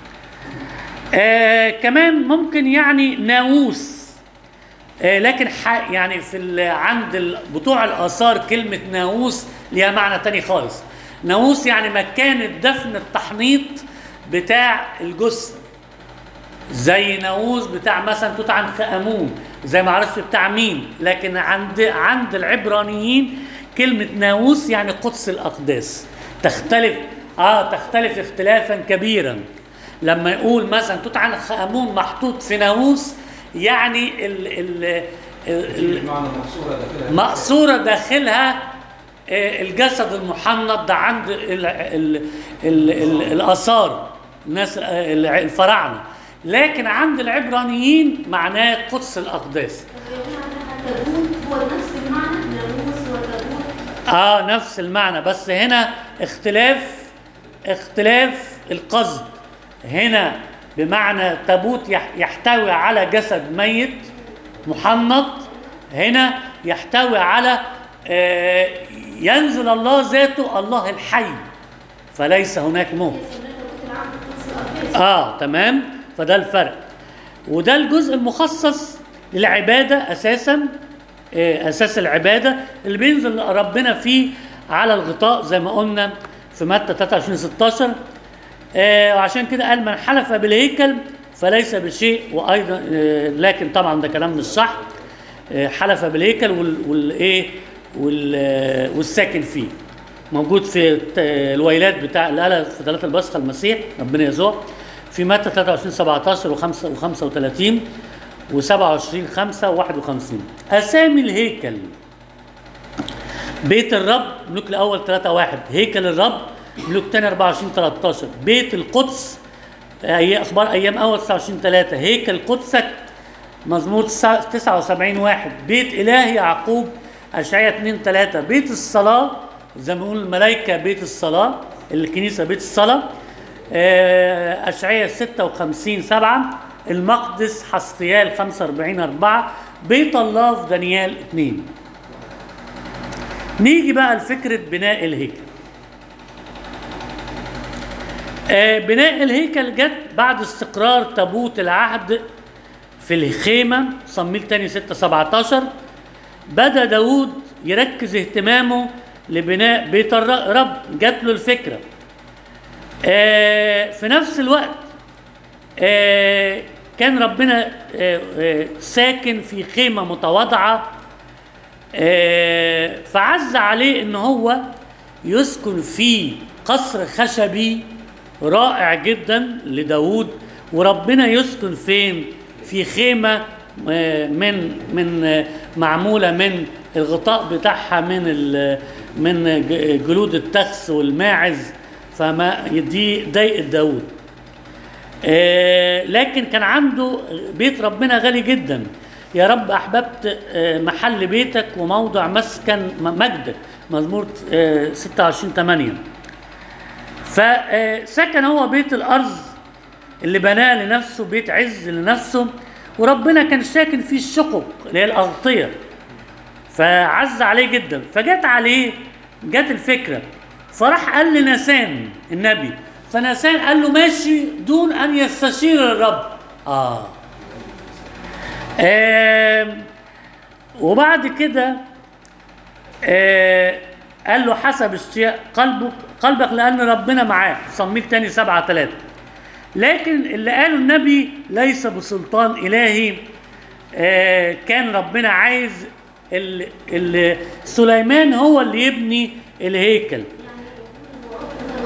آه كمان ممكن يعني ناموس آه لكن ح- يعني في ال- عند ال- بتوع الاثار كلمه ناموس ليها معنى تاني خالص ناموس يعني مكان الدفن التحنيط بتاع الجثه زي ناموس بتاع مثلا توت عنخ امون زي ما عرفش بتاع مين لكن عند عند العبرانيين كلمه ناموس يعني قدس الاقداس تختلف اه تختلف اختلافا كبيرا لما يقول مثلا توت عنخ امون محطوط في ناموس يعني ال ال ال
بمعنى مقصورة داخلها
مقصورة داخلها آه، الجسد المحنط ده عند ال ال ال ال الآثار الناس آه، الع- الفراعنة لكن عند العبرانيين معناه قدس الأقداس
طب يا جماعة ده تابوت هو نفس المعنى ناموس وتابوت
اه نفس المعنى بس هنا اختلاف اختلاف القصد هنا بمعنى تابوت يح- يحتوي على جسد ميت محنط هنا يحتوي على آه ينزل الله ذاته الله الحي فليس هناك موت
يسمى تابوت العهد قدس الأقداس
اه تمام فده الفرق وده الجزء المخصص للعباده اساسا آه، اساس العباده اللي بينزل ربنا فيه على الغطاء زي ما قلنا في متى 23 16 آه، وعشان كده قال من حلف بالهيكل فليس بشيء وايضا آه، لكن طبعا ده كلام مش صح آه، حلف بالهيكل وال- والايه وال- آه، والساكن فيه موجود في الت- الويلات بتاع اللي قالها في ثلاثة البصخة المسيح ربنا يسوع في متى 23 17 و5 و35 و27 5 و51 اسامي الهيكل بيت الرب ملوك الاول 3 1 هيكل الرب ملوك تاني 24 13 بيت القدس أي اخبار ايام اول 29 3 هيكل قدسك مزمور 79 واحد بيت اله يعقوب اشعياء 2 3 بيت الصلاه زي ما بنقول الملائكه بيت الصلاه الكنيسه بيت الصلاه آه، اشعياء 56 7 المقدس حسقيال 45 4 بيت الله في دانيال 2 نيجي بقى لفكره بناء الهيكل آه، بناء الهيكل جت بعد استقرار تابوت العهد في الخيمة صميل تاني 6 17 بدأ داود يركز اهتمامه لبناء بيت الر- رب جات له الفكرة آه، في نفس الوقت آه، كان ربنا آه، آه، ساكن في خيمة متواضعة آه، فعز عليه ان هو يسكن في قصر خشبي رائع جدا لداود وربنا يسكن فين في خيمة آه، من من آه، معمولة من الغطاء بتاعها من ال- من ج- جلود التخس والماعز فما دي ضايقت داود آه، لكن كان عنده بيت ربنا غالي جدا يا رب احببت آه، محل بيتك وموضع مسكن م- مجدك مزمور آه، 26 8 فسكن هو بيت الارض اللي بناه لنفسه بيت عز لنفسه وربنا كان ساكن فيه الشقق اللي هي الاغطيه فعز عليه جدا فجت عليه جت الفكره فراح قال لنسان النبي فنسان قال له ماشي دون ان يستشير الرب اه آم، وبعد كده آه قال له حسب اشتياق قلبك قلبك لان ربنا معاك صميل تاني سبعة ثلاثة لكن اللي قاله النبي ليس بسلطان الهي آه كان ربنا عايز ال ال سليمان هو اللي يبني الهيكل
يعني هو ربنا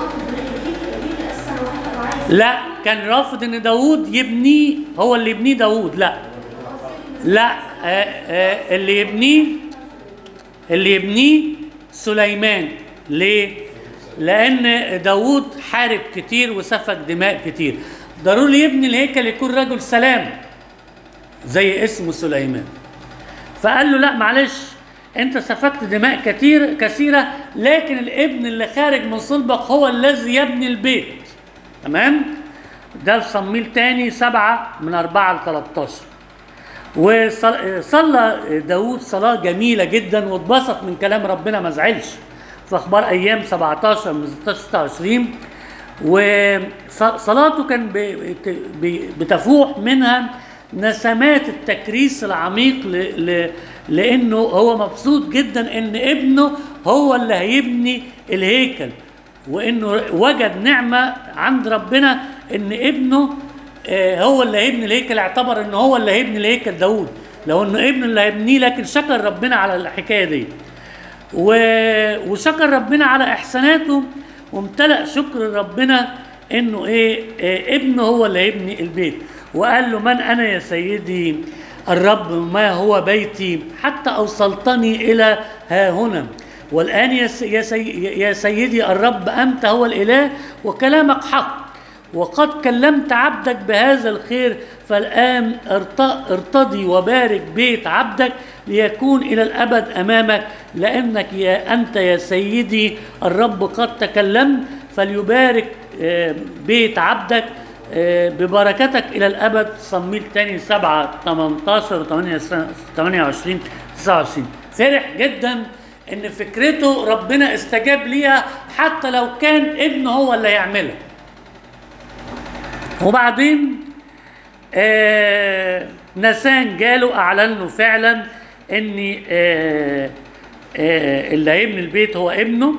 لا كان رافض ان داوود يبنيه هو اللي يبنيه داوود لا لا آه آه اللي يبنيه اللي يبنيه سليمان ليه؟ لأن داوود حارب كتير وسفك دماء كتير ضروري يبني الهيكل يكون رجل سلام زي اسمه سليمان فقال له لا معلش انت سفكت دماء كتير كثيرة لكن الابن اللي خارج من صلبك هو الذي يبني البيت تمام ده في صمويل تاني سبعة من أربعة ل 13 وصلى داود صلاة جميلة جدا واتبسط من كلام ربنا ما زعلش في أخبار أيام 17 من 16 26 وصلاته كان ب- ب- بتفوح منها نسمات التكريس العميق ل... ل... لانه هو مبسوط جدا ان ابنه هو اللي هيبني الهيكل وانه وجد نعمه عند ربنا ان ابنه آه، هو اللي هيبني الهيكل اعتبر ان هو اللي هيبني الهيكل داود لو انه ابنه اللي هيبنيه لكن شكر ربنا على الحكايه دي و... وشكر ربنا على احساناته وامتلأ شكر ربنا انه ايه, إيه ابنه هو اللي هيبني البيت وقال له من انا يا سيدي الرب ما هو بيتي حتى اوصلتني الى ها هنا والان يا, سي... يا, سي... يا سيدي الرب انت هو الاله وكلامك حق وقد كلمت عبدك بهذا الخير فالآن ارت- ارتضي وبارك بيت عبدك ليكون إلى الأبد أمامك لأنك يا أنت يا سيدي الرب قد تكلمت فليبارك آه، بيت عبدك آه، ببركتك إلى الأبد صميل تاني سبعة 18 و 28 29 فرح جدا إن فكرته ربنا استجاب ليها حتى لو كان ابنه هو اللي هيعملها وبعدين آه نسان جاله اعلن له فعلا ان آه آه اللي هيبني البيت هو ابنه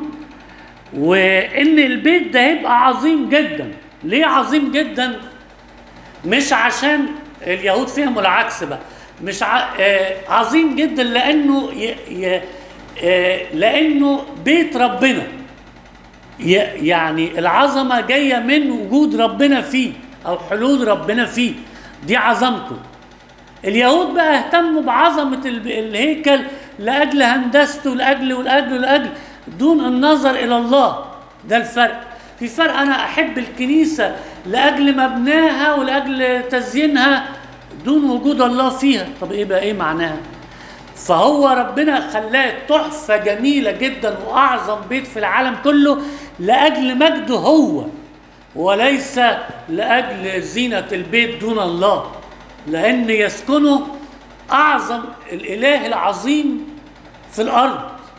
وان البيت ده هيبقى عظيم جدا ليه عظيم جدا مش عشان اليهود فهموا العكس بقى مش ع... آه عظيم جدا لانه ي... ي... آه لانه بيت ربنا ي- يعني العظمة جاية من وجود ربنا فيه أو حلول ربنا فيه دي عظمته اليهود بقى اهتموا بعظمة ال- الهيكل لأجل هندسته لأجل ولأجل ولأجل دون النظر إلى الله ده الفرق في فرق أنا أحب الكنيسة لأجل مبناها ولأجل تزيينها دون وجود الله فيها طب إيه بقى إيه معناها فهو ربنا خلاه تحفة جميلة جدا وأعظم بيت في العالم كله لأجل مجده هو وليس لأجل زينة البيت دون الله لأن يسكنه أعظم الإله العظيم في الأرض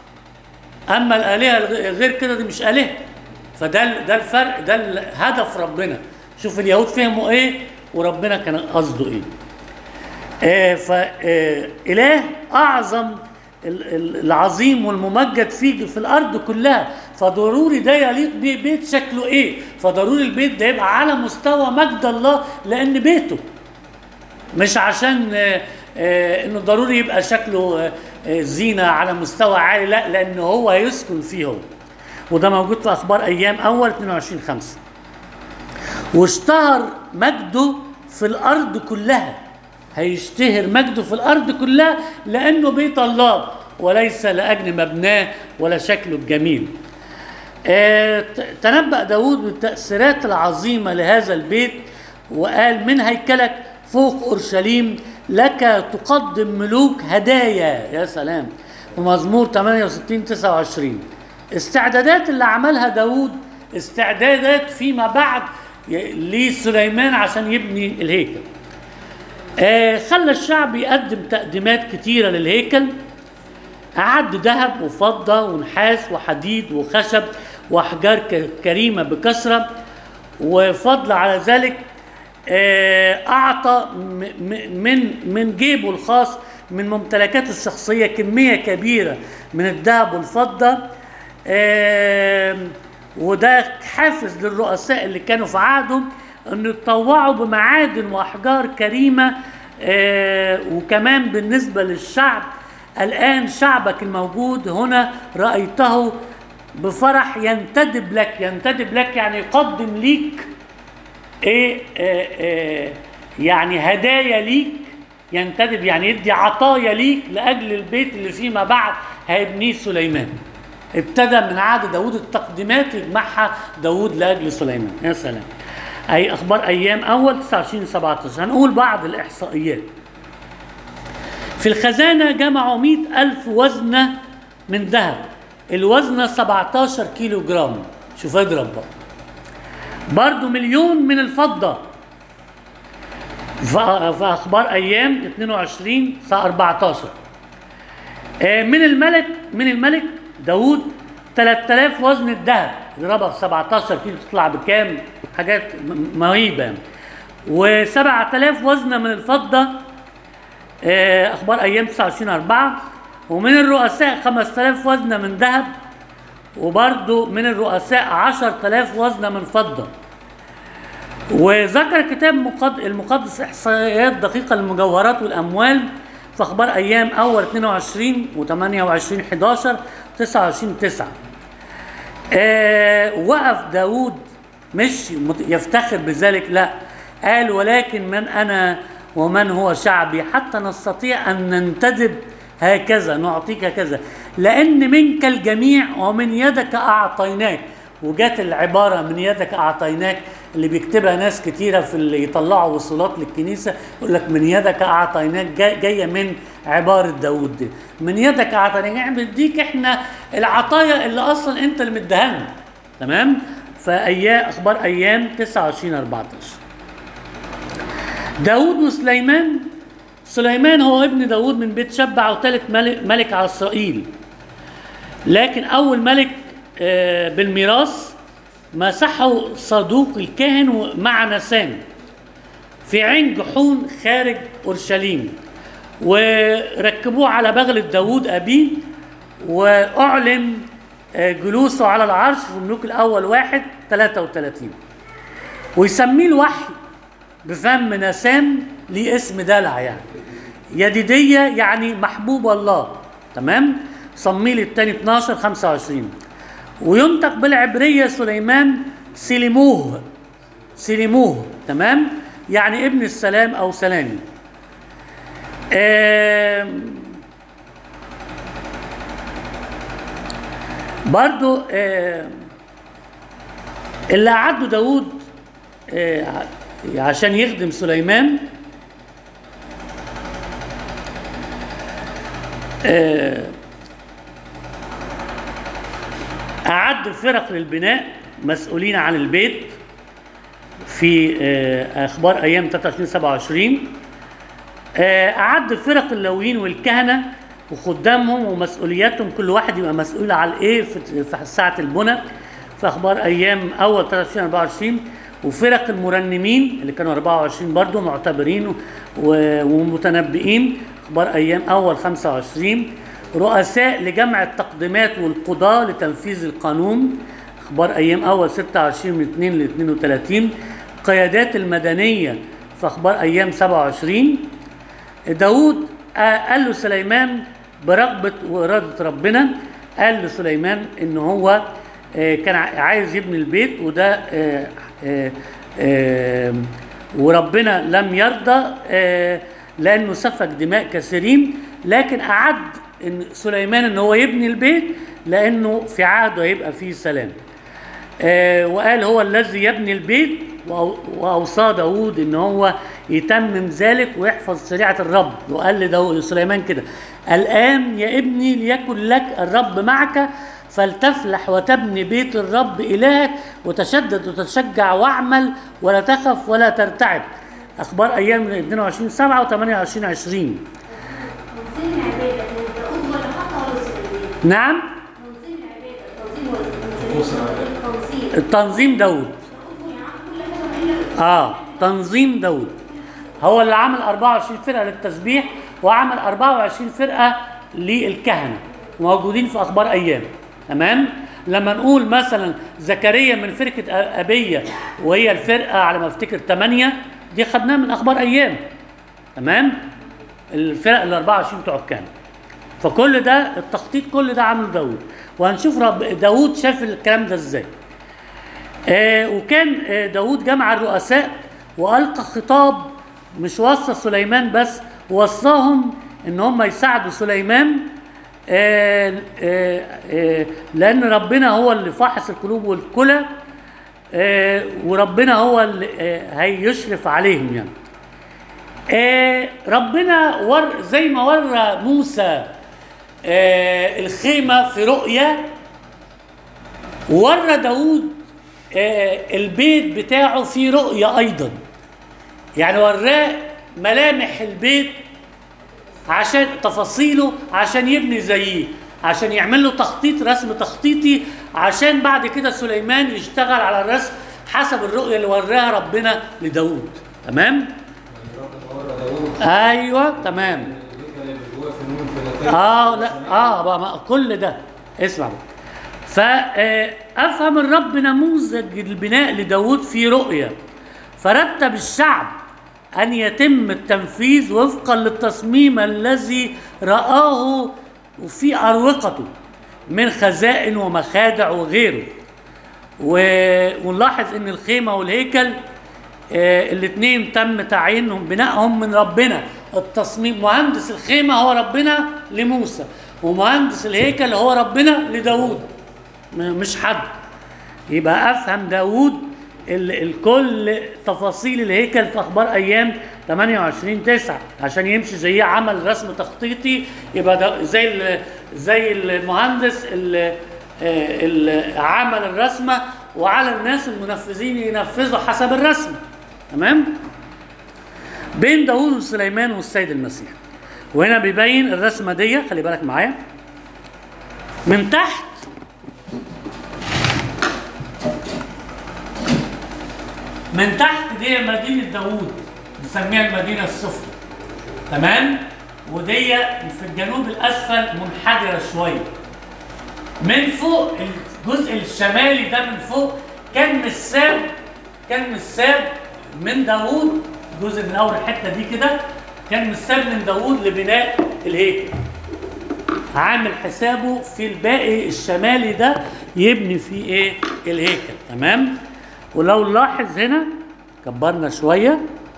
أما الآلهة الغ- غير كده دي مش آلهة فده ال- ده الفرق ده الهدف ربنا شوف اليهود فهموا إيه وربنا كان قصده إيه آه، فإله أعظم ال- ال- العظيم والممجد في في الأرض كلها فضروري ده يليق بيه بيت شكله إيه فضروري البيت ده يبقى على مستوى مجد الله لأن بيته مش عشان آه، آه، انه ضروري يبقى شكله آه، آه، زينه على مستوى عالي لا لان هو هيسكن فيه هو وده موجود في اخبار ايام اول 22 5 واشتهر مجده في الارض كلها هيشتهر مجده في الارض كلها لانه بيت الله وليس لاجل مبناه ولا شكله الجميل آه، ت- تنبأ داود بالتأثيرات العظيمة لهذا البيت وقال من هيكلك فوق أورشليم لك تقدم ملوك هدايا يا سلام في مزمور 68 29 استعدادات اللي عملها داود استعدادات فيما بعد ي- لسليمان عشان يبني الهيكل آه، خلى الشعب يقدم تقديمات كتيرة للهيكل أعد ذهب وفضة ونحاس وحديد وخشب وأحجار ك- كريمة بكثرة وفضل على ذلك آه، أعطى م- م- من من جيبه الخاص من ممتلكاته الشخصية كمية كبيرة من الذهب والفضة آه، وده حافز للرؤساء اللي كانوا في عهده انه يتطوعوا بمعادن واحجار كريمه آه، وكمان بالنسبه للشعب الان شعبك الموجود هنا رايته بفرح ينتدب لك ينتدب لك يعني يقدم ليك ايه آه آه يعني هدايا ليك ينتدب يعني يدي عطايا ليك لاجل البيت اللي فيما بعد هيبنيه سليمان ابتدى من عهد داود التقديمات يجمعها داود لاجل سليمان يا سلام اي اخبار ايام اول 29 17 هنقول بعض الاحصائيات في الخزانة جمعوا مئة ألف وزنة من ذهب الوزنة 17 كيلو جرام شوف اضرب بقى برضو مليون من الفضة ف- في أخبار أيام 22 ساعة 14 آه، من الملك من الملك داوود 3000 وزن الذهب اضربها في 17 كيلو تطلع بكام حاجات م- مهيبة و7000 وزنة من الفضة آه، اخبار ايام 29 4 ومن الرؤساء 5000 وزنه من ذهب وبرضو من الرؤساء 10000 وزنه من فضه وذكر الكتاب المقد- المقدس احصائيات دقيقه للمجوهرات والاموال في اخبار ايام اول 22 و28 11 29 9 آه وقف داود مش مت- يفتخر بذلك لا قال ولكن من أنا ومن هو شعبي حتى نستطيع أن ننتدب هكذا نعطيك كذا لأن منك الجميع ومن يدك أعطيناك وجات العبارة من يدك أعطيناك اللي بيكتبها ناس كتيرة في اللي يطلعوا وصولات للكنيسة يقول لك من يدك أعطيناك جاي- جاية من عبارة داود دي من يدك أعطيناك يعني بنديك إحنا العطايا اللي أصلا أنت اللي مديها تمام فأيام أخبار أيام 29 14 داود وسليمان سليمان هو ابن داود من بيت شبع وثالث ملك, ملك على إسرائيل لكن أول ملك آه، بالميراث مسحه صدوق الكاهن مع نسان في عين جحون خارج أورشليم وركبوه على بغلة داود أبيه وأعلن آه، جلوسه على العرش في الملوك الأول واحد 33 ويسميه الوحي بفم نسان ليه اسم دلع يعني يديدية يعني محبوب الله تمام صميل التاني 12 25 وينطق بالعبرية سليمان سلموه سلموه تمام يعني ابن السلام أو سلامي آم، برضو آم، اللي أعده داود آه، عشان يخدم سليمان آه، أعد فرق للبناء مسؤولين عن البيت في آه، أخبار أيام 23 27 آه، أعد فرق اللاويين والكهنة وخدامهم ومسؤولياتهم كل واحد يبقى مسؤول على إيه في في ساعة البنى في أخبار أيام أول 23 24 وفرق المرنمين اللي كانوا 24 برضو معتبرين و- ومتنبئين أخبار أيام أول 25 رؤساء لجمع التقديمات والقضاة لتنفيذ القانون أخبار أيام أول 26 من 2 ل 32 قيادات المدنية في أخبار أيام 27 داود آه، قال له سليمان برغبة وإرادة ربنا قال لسليمان إن هو آه، كان ع- عايز يبني البيت وده آه، آه، آه، وربنا لم يرضى آه، لأنه سفك دماء كثيرين لكن أعد إن سليمان إن هو يبني البيت لأنه في عهده هيبقى فيه سلام آه، وقال هو الذي يبني البيت وأو- وأوصى داود إن هو يتمم ذلك ويحفظ شريعة الرب وقال لداود سليمان كده الآن يا ابني ليكن لك الرب معك فلتفلح وتبني بيت الرب إلهك وتشدد وتشجع واعمل ولا تخف ولا ترتعب أخبار أيام 22 7 و 28 20
تنظيم العبادة كان داود ولا حتى ولا سليمان
نعم
تنظيم العبادة تنظيم ولا
موسى.
تنظيم
التنظيم داود
داود يعني كل حاجة إلا
اه تنظيم داود هو اللي عمل 24 فرقه للتسبيح وعمل 24 فرقه للكهنه موجودين في اخبار ايام تمام لما نقول مثلا زكريا من فرقه أ- ابيه وهي الفرقه على ما افتكر 8 دي خدناها من اخبار ايام تمام الفرق ال 24 بتوع الكهنه فكل ده التخطيط كل ده عمله داود وهنشوف رب داود شاف الكلام ده ازاي آه وكان آه داود جمع الرؤساء وألقى خطاب مش وصى سليمان بس وصاهم ان هم يساعدوا سليمان آه آه آه لان ربنا هو اللي فحص القلوب والكلى آه وربنا هو اللي آه هيشرف عليهم يعني آه ربنا ور زي ما ورى موسى آه الخيمة في رؤية ورى داود آه البيت بتاعه في رؤية أيضا يعني وراه ملامح البيت عشان تفاصيله عشان يبني زيه عشان يعمل له تخطيط رسم تخطيطي عشان بعد كده سليمان يشتغل على الرسم حسب الرؤية اللي وراها ربنا لداود تمام؟
يعني ربنا ورى داوود
ايوه تمام
الهيكل اللي جواه فنون فلاتات
اه لا اه بقى ما كل ده اسمع بقى فافهم الرب نموذج البناء لداود في رؤيا فرتب الشعب ان يتم التنفيذ وفقا للتصميم الذي رآه في أروقته من خزائن ومخادع وغيره و- ونلاحظ ان الخيمه والهيكل آه الاثنين تم تعيينهم بنائهم من ربنا التصميم مهندس الخيمه هو ربنا لموسى ومهندس الهيكل هو ربنا لداود م- مش حد يبقى افهم داود ال- الكل تفاصيل الهيكل في اخبار ايام 28 9 عشان يمشي زي عمل رسم تخطيطي يبقى ده زي ال- زي المهندس اللي اللي عمل الرسمه وعلى الناس المنفذين ينفذوا حسب الرسم تمام بين داوود وسليمان والسيد المسيح وهنا بيبين الرسمه دي خلي بالك معايا من تحت من تحت دي مدينة داوود بنسميها المدينة السفلى تمام ودي في الجنوب الأسفل منحدرة شوية من فوق الجزء الشمالي ده من فوق كان مساب كان مساب من داوود جزء من أول الحتة دي كده كان مساب من داوود لبناء الهيكل عامل حسابه في الباقي الشمالي ده يبني فيه ايه الهيكل تمام ولو نلاحظ هنا كبرنا شويه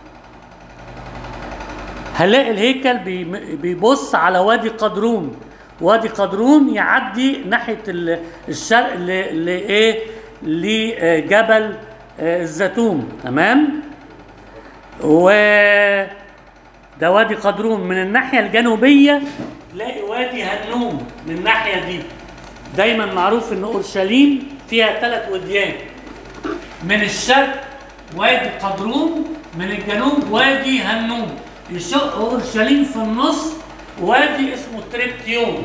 هنلاقي الهيكل بي- بيبص على وادي قدرون وادي قدرون يعدي ناحيه ال- الشرق ل- لايه لجبل آه، الزيتون تمام و ده وادي قدرون من الناحيه الجنوبيه تلاقي وادي هنوم من الناحيه دي دايما معروف ان اورشليم فيها ثلاث وديان من الشرق وادي قدرون من الجنوب وادي هنوم يشق اورشليم في النص وادي اسمه تريبتيون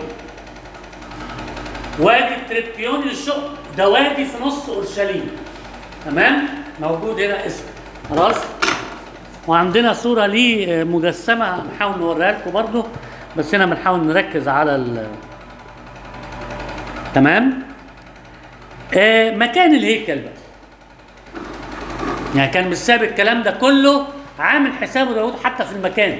وادي التريبتيون يشق ده وادي في نص اورشليم تمام موجود هنا اسمه خلاص وعندنا صوره ليه مجسمه هنحاول نوريها لكم برضو بس هنا بنحاول نركز على ال تمام آه مكان الهيكل بقى يعني كان مش ساب الكلام ده كله عامل حسابه داود حتى في المكان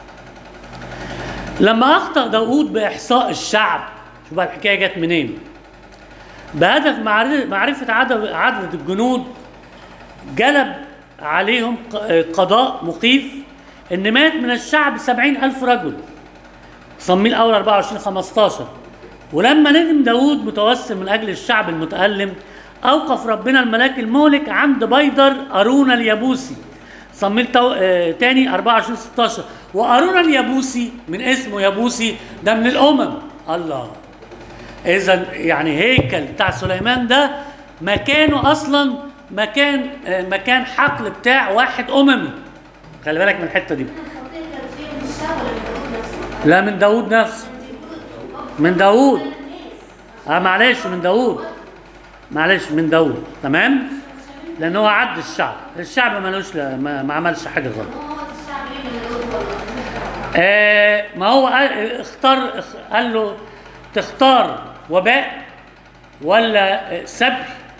لما اخطا داود باحصاء الشعب شوف بقى الحكايه جت منين بهدف معر- معرفه عدد عدد الجنود جلب عليهم ق- قضاء مخيف ان مات من الشعب سبعين الف رجل صميل اول 24 15 ولما ندم داود متوسم من اجل الشعب المتالم اوقف ربنا الملاك المهلك عند بيدر ارون اليابوسي صميل تو... آه... تاني 24 16 وارون اليابوسي من اسمه يابوسي ده من الامم الله اذا يعني هيكل بتاع سليمان ده مكانه اصلا مكان آه، مكان حقل بتاع واحد اممي خلي بالك من الحته دي
الخطية كانت فين من الشعب ولا من داوود نفسه؟
لا من داوود نفسه من داوود اه معلش من داوود معلش من داوود تمام لان هو عد الشعب الشعب ملوش لا- ما, ما عملش حاجه غلط
هو الشعب ايه من داوود ولا
آه ما هو قال- اختار اخ- قال له تختار وباء ولا آه، سبي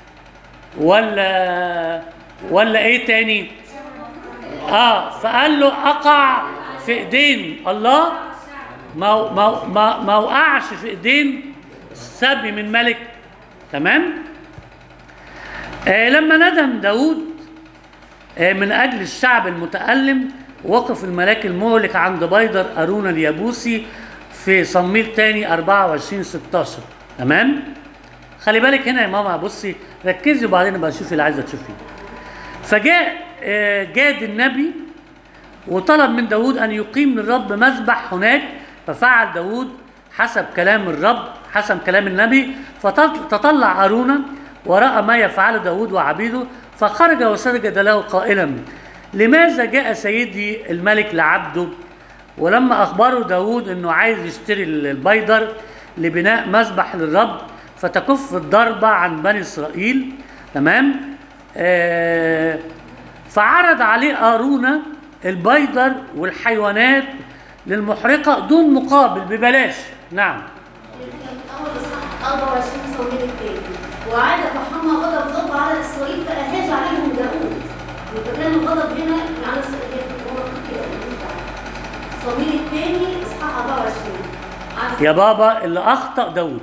ولا ولا ايه تاني اه فقال له اقع في ايدين الله ما ما ما ما وقعش في ايدين سبي من ملك تمام آه لما ندم داود آه من أجل الشعب المتألم وقف الملاك المهلك عند بيدر أرونا اليابوسي في صميل تاني 24 16 تمام خلي بالك هنا يا ماما بصي ركزي وبعدين بقى شوفي اللي عايزه تشوفيه فجاء آه، جاد النبي وطلب من داود أن يقيم للرب مذبح هناك ففعل داود حسب كلام الرب حسب كلام النبي فتطلع أرونا ورأى ما يفعله داود وعبيده فخرج وسجد له قائلا لماذا جاء سيدي الملك لعبده ولما أخبره داود أنه عايز يشتري البيدر لبناء مذبح للرب فتكف الضربة عن بني إسرائيل تمام آه فعرض عليه أرونا البيدر والحيوانات للمحرقة دون مقابل ببلاش نعم
أول إصحاح 24 صمويل الثاني وعاد فحمى غضب الرب على إسرائيل فأهاج عليهم داود يبقى كان الغضب هنا على إسرائيل هو كده صمويل الثاني إصحاح 24 عارف-
يا بابا اللي أخطأ داود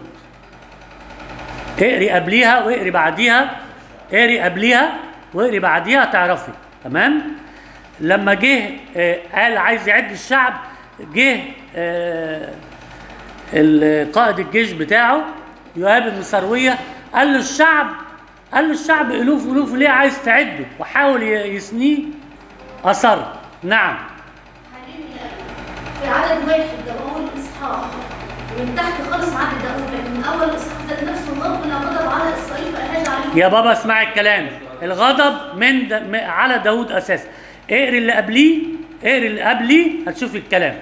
اقري قبليها واقري بعديها اقري قبليها واقري بعديها تعرفي تمام لما جه آه، قال عايز يعد الشعب جه آه، ال- قائد الجيش بتاعه يواب بن سروية قال له الشعب قال له الشعب الوف الوف ليه عايز تعده وحاول ي- يثنيه اصر نعم
حليم في عدد واحد ده أول إصحاح من تحت خالص عدد داود لكن من أول إصحاح ذات نفسه ربنا غضب على إسرائيل فأهاج عليهم
يا بابا اسمعي الكلام الغضب من د... م- على داود اساسا اقري اللي قبليه اقري اللي قبليه هتشوفي الكلام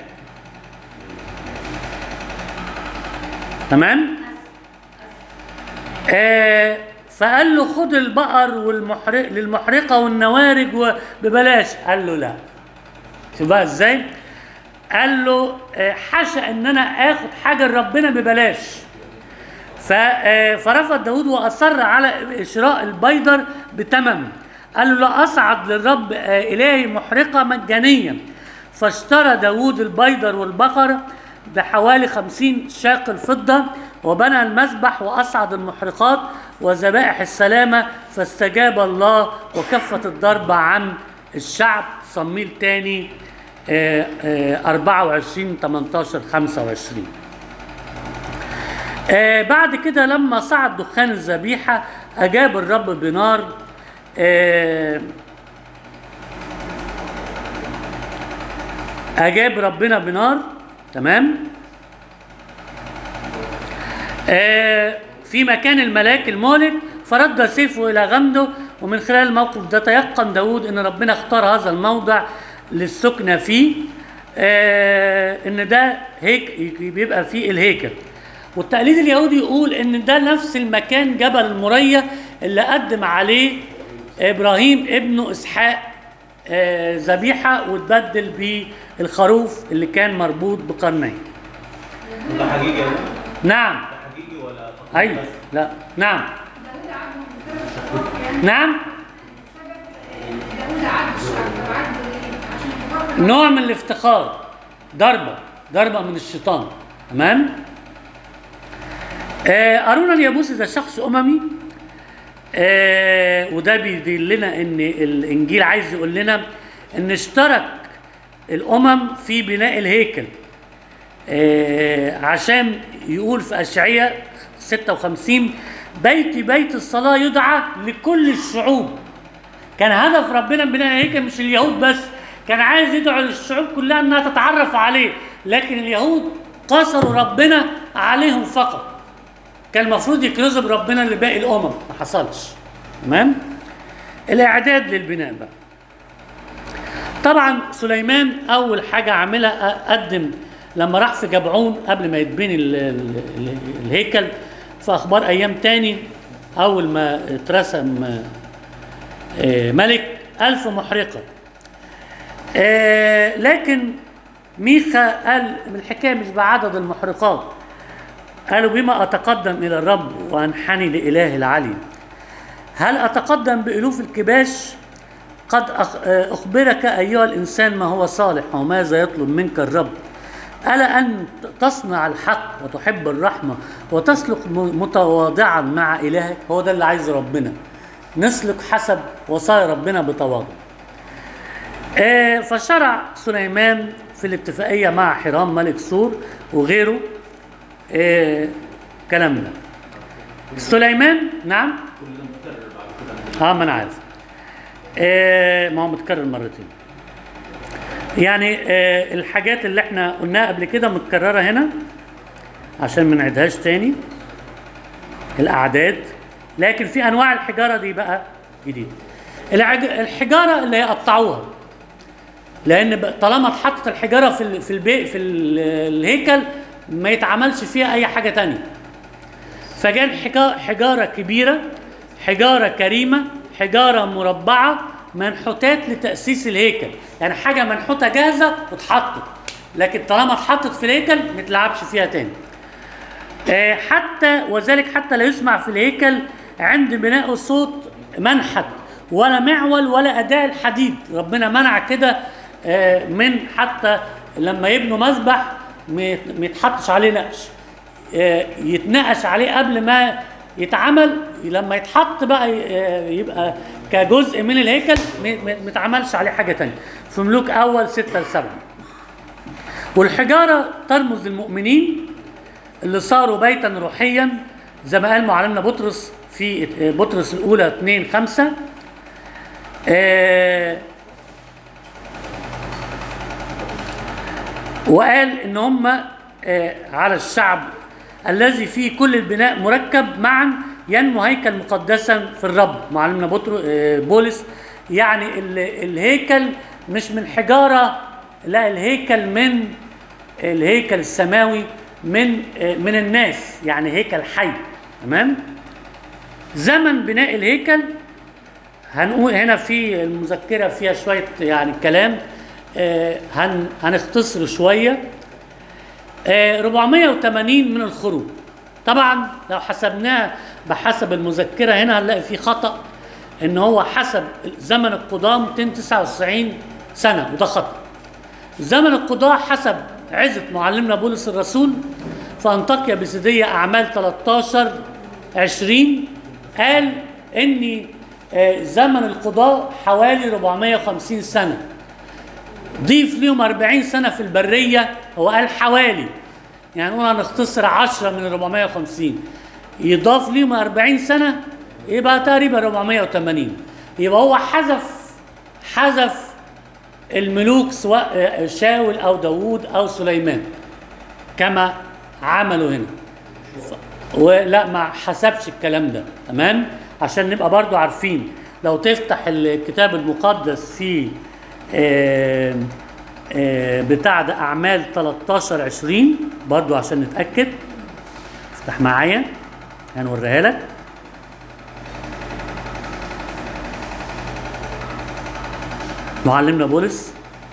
تمام آه فقال له خد البقر والمحرق للمحرقه والنوارج و- ببلاش قال له لا شوف بقى ازاي قال له آه، حاشا ان انا اخد حاجه لربنا ببلاش ف- آه، فرفض داود واصر على شراء البيدر بثمن قال له لا اصعد للرب آه، الهي محرقه مجانيا فاشترى داود البيدر والبقر بحوالي خمسين شاقل فضة وبنى المذبح وأصعد المحرقات وذبائح السلامة فاستجاب الله وكفت الضربة عن الشعب صميل تاني آه، آه، 24 18 25 آه بعد كده لما صعد دخان الذبيحة أجاب الرب بنار آه أجاب ربنا بنار تمام آه في مكان الملاك المهلك فرد سيفه إلى غمده ومن خلال الموقف ده تيقن داود أن ربنا اختار هذا الموضع للسكنة فيه آه ان ده هيك بيبقى فيه الهيكل والتقليد اليهودي يقول ان ده نفس المكان جبل المريا اللي قدم عليه ابراهيم ابنه اسحاق آه، ذبيحه واتبدل بالخروف اللي كان مربوط بقرنين
ده حقيقي ولا؟
نعم
ده حقيقي ولا تخيل
ايوه
بس؟
لا نعم
داود عبده بسبب الشرف يعني
نعم
سبب داود عبد الشعب وعبده ايه؟ عشان تفرق
نوع من الافتخار ضربة ضربة من الشيطان تمام آه أرونا اليابوسي ده شخص أممي آه وده بيدلنا إن الإنجيل عايز يقول لنا إن اشترك الأمم في بناء الهيكل آه عشان يقول في أشعية 56 بيتي بيت الصلاة يدعى لكل الشعوب كان هدف ربنا من بناء الهيكل مش اليهود بس كان عايز يدعو للشعوب كلها انها تتعرف عليه لكن اليهود قصروا ربنا عليهم فقط كان المفروض يكرزوا بربنا لباقي الامم ما حصلش تمام الاعداد للبناء بقى طبعا سليمان اول حاجه عملها قدم لما راح في جبعون قبل ما يتبني ال- ال- ال- الهيكل في اخبار ايام تاني اول ما اترسم آه، آه، ملك ألف محرقة آه، لكن ميخا قال من الحكاية مش بعدد المحرقات قالوا بما أتقدم إلى الرب وأنحني لإله العلي هل أتقدم بألوف الكباش قد أخ- آه، أخبرك أيها الإنسان ما هو صالح وماذا يطلب منك الرب ألا أن تصنع الحق وتحب الرحمة وتسلك م- متواضعا مع إلهك هو ده اللي عايز ربنا نسلك حسب وصايا ربنا بتواضع آه، فشرع سليمان في الاتفاقية مع حرام ملك سور وغيره آه، كلام ده سليمان نعم
كل مكرر بعد كده
اه ما انا عارف آه ما هو متكرر مرتين يعني آه الحاجات اللي احنا قلناها قبل كده متكرره هنا عشان ما نعيدهاش تاني الاعداد لكن في انواع الحجاره دي بقى جديده العج- الحجاره اللي هيقطعوها لان ب- طالما اتحطت الحجاره في ال- في البيت في ال- الهيكل ما يتعملش فيها اي حاجه تانية فكان حجا- حجارة كبيرة حجارة كريمة حجارة مربعة منحوتات لتأسيس الهيكل يعني حاجة منحوتة جاهزة واتحطت لكن طالما اتحطت في الهيكل ما تلعبش فيها تاني آه، حتى وذلك حتى لا يسمع في الهيكل عند بناء صوت منحت ولا معول ولا أداء الحديد ربنا منع كده آه، من حتى لما يبنوا مذبح ما يت- ما يتحطش عليه نقش آه، يتنقش عليه قبل ما يتعمل لما يتحط بقى آه، يبقى كجزء من الهيكل ما ما- ما يتعملش عليه حاجة تانية في ملوك أول ستة لسبعة والحجارة ترمز للمؤمنين اللي صاروا بيتا روحيا زي ما قال معلمنا بطرس في بطرس الأولى 2 5 آه وقال ان هم آه على الشعب الذي فيه كل البناء مركب معا ينمو هيكل مقدسا في الرب معلمنا بطرس آه بولس يعني ال- الهيكل مش من حجاره لا الهيكل من الهيكل السماوي من آه من الناس يعني هيكل حي تمام زمن بناء الهيكل هنقول هنا في المذكرة فيها شوية يعني كلام آه، هن هنختصر شوية آه، 480 من الخروج طبعا لو حسبناه بحسب المذكرة هنا هنلاقي في خطأ ان هو حسب زمن القضاء 299 سنة وده خطأ زمن القضاء حسب عزة معلمنا بولس الرسول في أنطاكيا بسيدية أعمال 13 20 قال إن آه، زمن القضاء حوالي 450 سنة ضيف ليهم 40 سنة في البرية هو قال حوالي يعني نقول هنختصر 10 من ال 450 يضاف ليهم 40 سنة يبقى تقريبا 480 يبقى هو حذف حذف الملوك سواء آه، شاول او داوود او سليمان كما عملوا هنا ف- ولا ما حسبش الكلام ده تمام عشان نبقى برضو عارفين لو تفتح الكتاب المقدس في آه، آه، بتاع ده اعمال 13 20 برضو عشان نتاكد افتح معايا هنوريها لك معلمنا بولس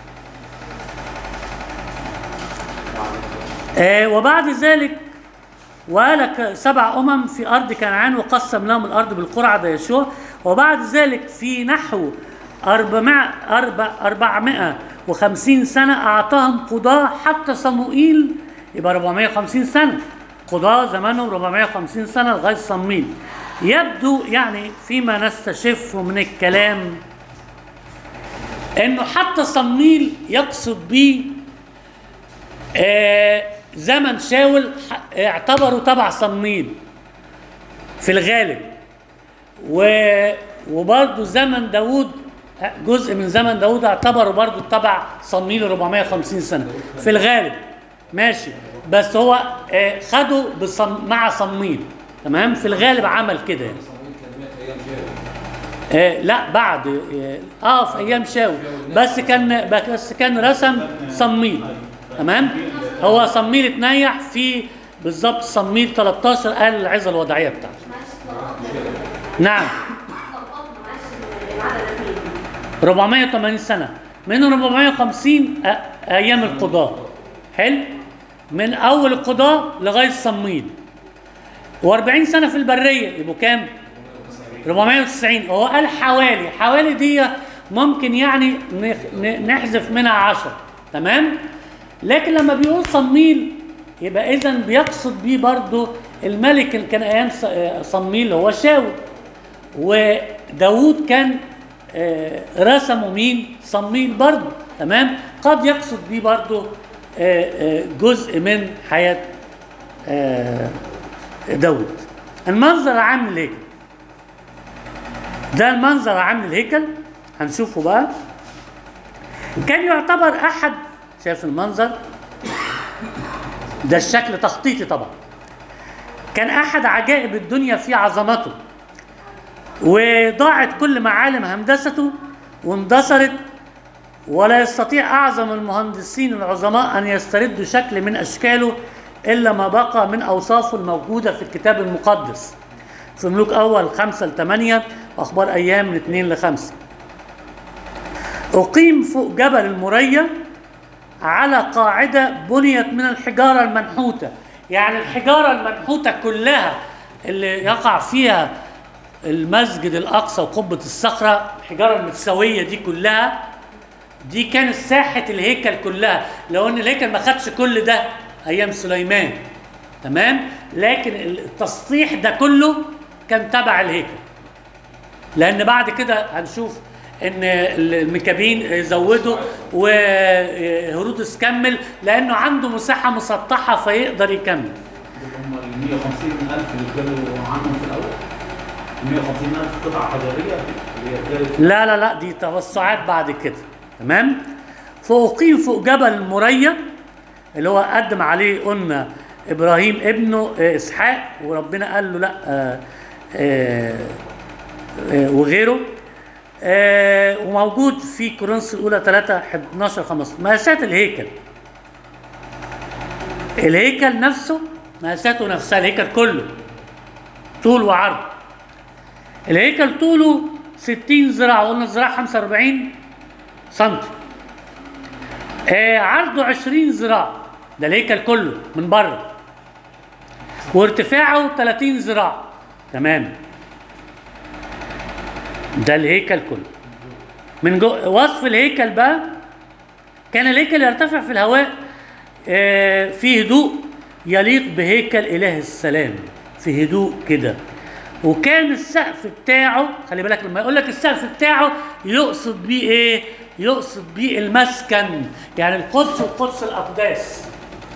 آه وبعد ذلك وهلك سبع أمم في أرض كنعان وقسم لهم الأرض بالقرعة ده يشوع وبعد ذلك في نحو 400 أربع- 450 سنة أعطاهم قضاة حتى صموئيل يبقى 450 سنة قضاة زمانهم 450 سنة لغاية صموئيل يبدو يعني فيما نستشفه من الكلام انه حتى صمويل يقصد به آه زمن شاول ح- اعتبروا تبع صمويل في الغالب و وبرضه زمن داوود جزء من زمن داوود اعتبروا برضه تبع صمويل 450 سنه في الغالب ماشي بس هو آه خده بصم مع صمويل تمام في الغالب عمل كده يعني.
صمويل كان مات ايام جاي
آه لا بعد اه, آه في ايام شاول بس كان بس كان رسم صميل تمام هو صميل اتنيح في بالظبط صميل 13 قال العظه الوضعيه بتاعته
معلش لقطنا
نعم
لقطنا معلش العدد فين
480 سنه منهم 450 آه ايام القضاء حلو من اول القضاء لغايه صميل و40 سنه في البريه يبقوا كام 490 هو قال حوالي حوالي دي ممكن يعني نخ- ن- نحذف منها 10 تمام لكن لما بيقول صميل يبقى اذا بيقصد بيه برضه الملك اللي كان ايام ص- آه، صميل هو شاول و داوود كان آه، رسموا مين صمويل برضه تمام قد يقصد بيه برضه آه، آه، جزء من حياة آه، داوود المنظر العام للهيكل ده المنظر العام للهيكل هنشوفه بقى كان يعتبر احد شايف المنظر ده الشكل تخطيطي طبعا كان احد عجائب الدنيا في عظمته وضاعت كل معالم هندسته واندثرت ولا يستطيع اعظم المهندسين العظماء ان يستردوا شكل من اشكاله الا ما بقى من اوصافه الموجوده في الكتاب المقدس في ملوك اول خمسة لثمانية واخبار ايام من اثنين لخمسة اقيم فوق جبل المريا على قاعدة بنيت من الحجارة المنحوتة يعني الحجارة المنحوتة كلها اللي يقع فيها المسجد الأقصى وقبة الصخرة الحجارة المتساوية دي كلها دي كانت ساحة الهيكل كلها لو ان الهيكل ما خدش كل ده ايام سليمان تمام لكن التسطيح ده كله كان تبع الهيكل لان بعد كده هنشوف ان المكابين زودوا وهرودس كمل لانه عنده مساحه مسطحه فيقدر يكمل
هم ال 150 ألف اللي كانوا عنهم في الأول 150 ألف قطعة حجرية اللي هي كانت
لا لا لا دي توسعات بعد كده تمام فأقيم فوق جبل المريا اللي هو قدم عليه قلنا ابراهيم ابنه آه، اسحاق وربنا قال له لا آه، آه، آه، وغيره آه، وموجود في كورنثوس الاولى 3 12 15 مقاسات الهيكل الهيكل نفسه مقاساته نفسها الهيكل كله طول وعرض الهيكل طوله 60 ذراع وقلنا الذراع 45 سنتي آه عرضه 20 ذراع ده الهيكل كله من بره وارتفاعه 30 ذراع تمام ده الهيكل كله من جو وصف الهيكل بقى كان الهيكل يرتفع في الهواء آه في هدوء يليق بهيكل اله السلام في هدوء كده وكان السقف بتاعه خلي بالك لما يقول لك السقف بتاعه يقصد بيه ايه؟ يقصد بيه المسكن يعني القدس وقدس الاقداس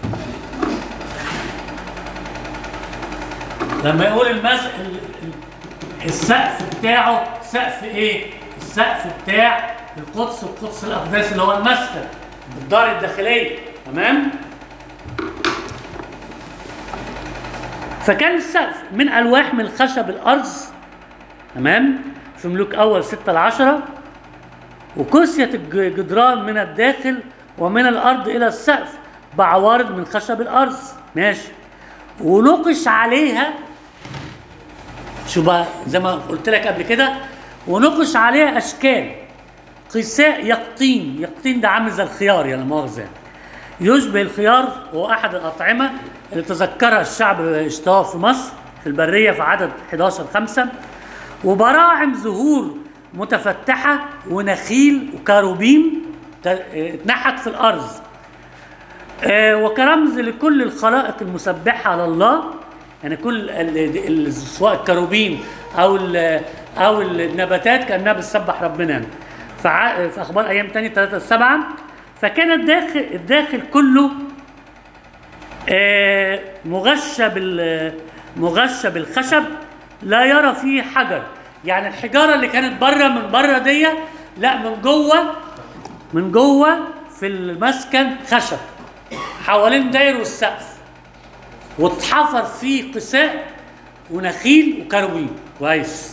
لما يقول المس... ال- ال- السقف بتاعه سقف ايه؟ السقف بتاع القدس وقدس الاقداس اللي هو المسكن الدار الداخليه تمام؟ فكان السقف من الواح من خشب الارز تمام في ملوك اول 6 ل 10 وكسيت الجدران من الداخل ومن الارض الى السقف بعوارض من خشب الارز ماشي ونقش عليها شو بقى زي ما قلت لك قبل كده ونقش عليها اشكال قساء يقطين يقطين ده عامل زي الخيار يعني مؤاخذه يعني. يشبه الخيار وهو احد الاطعمه اللي تذكرها الشعب اشتهاه في مصر في البريه في عدد 11 5 وبراعم زهور متفتحه ونخيل وكاروبيم ت- اه، اتنحت في الارض آه، وكرمز لكل الخلائق المسبحه على الله يعني كل ال- ال- سواء الكروبيم او ال- او النباتات كانها بتسبح ربنا يعني فع- في اخبار ايام تاني 3 7 فكان الداخل الداخل كله آه، مغشى بال مغشى بالخشب لا يرى فيه حجر يعني الحجاره اللي كانت بره من بره دي لا من جوه من جوه في المسكن خشب حوالين داير والسقف واتحفر فيه قساء ونخيل وكروين كويس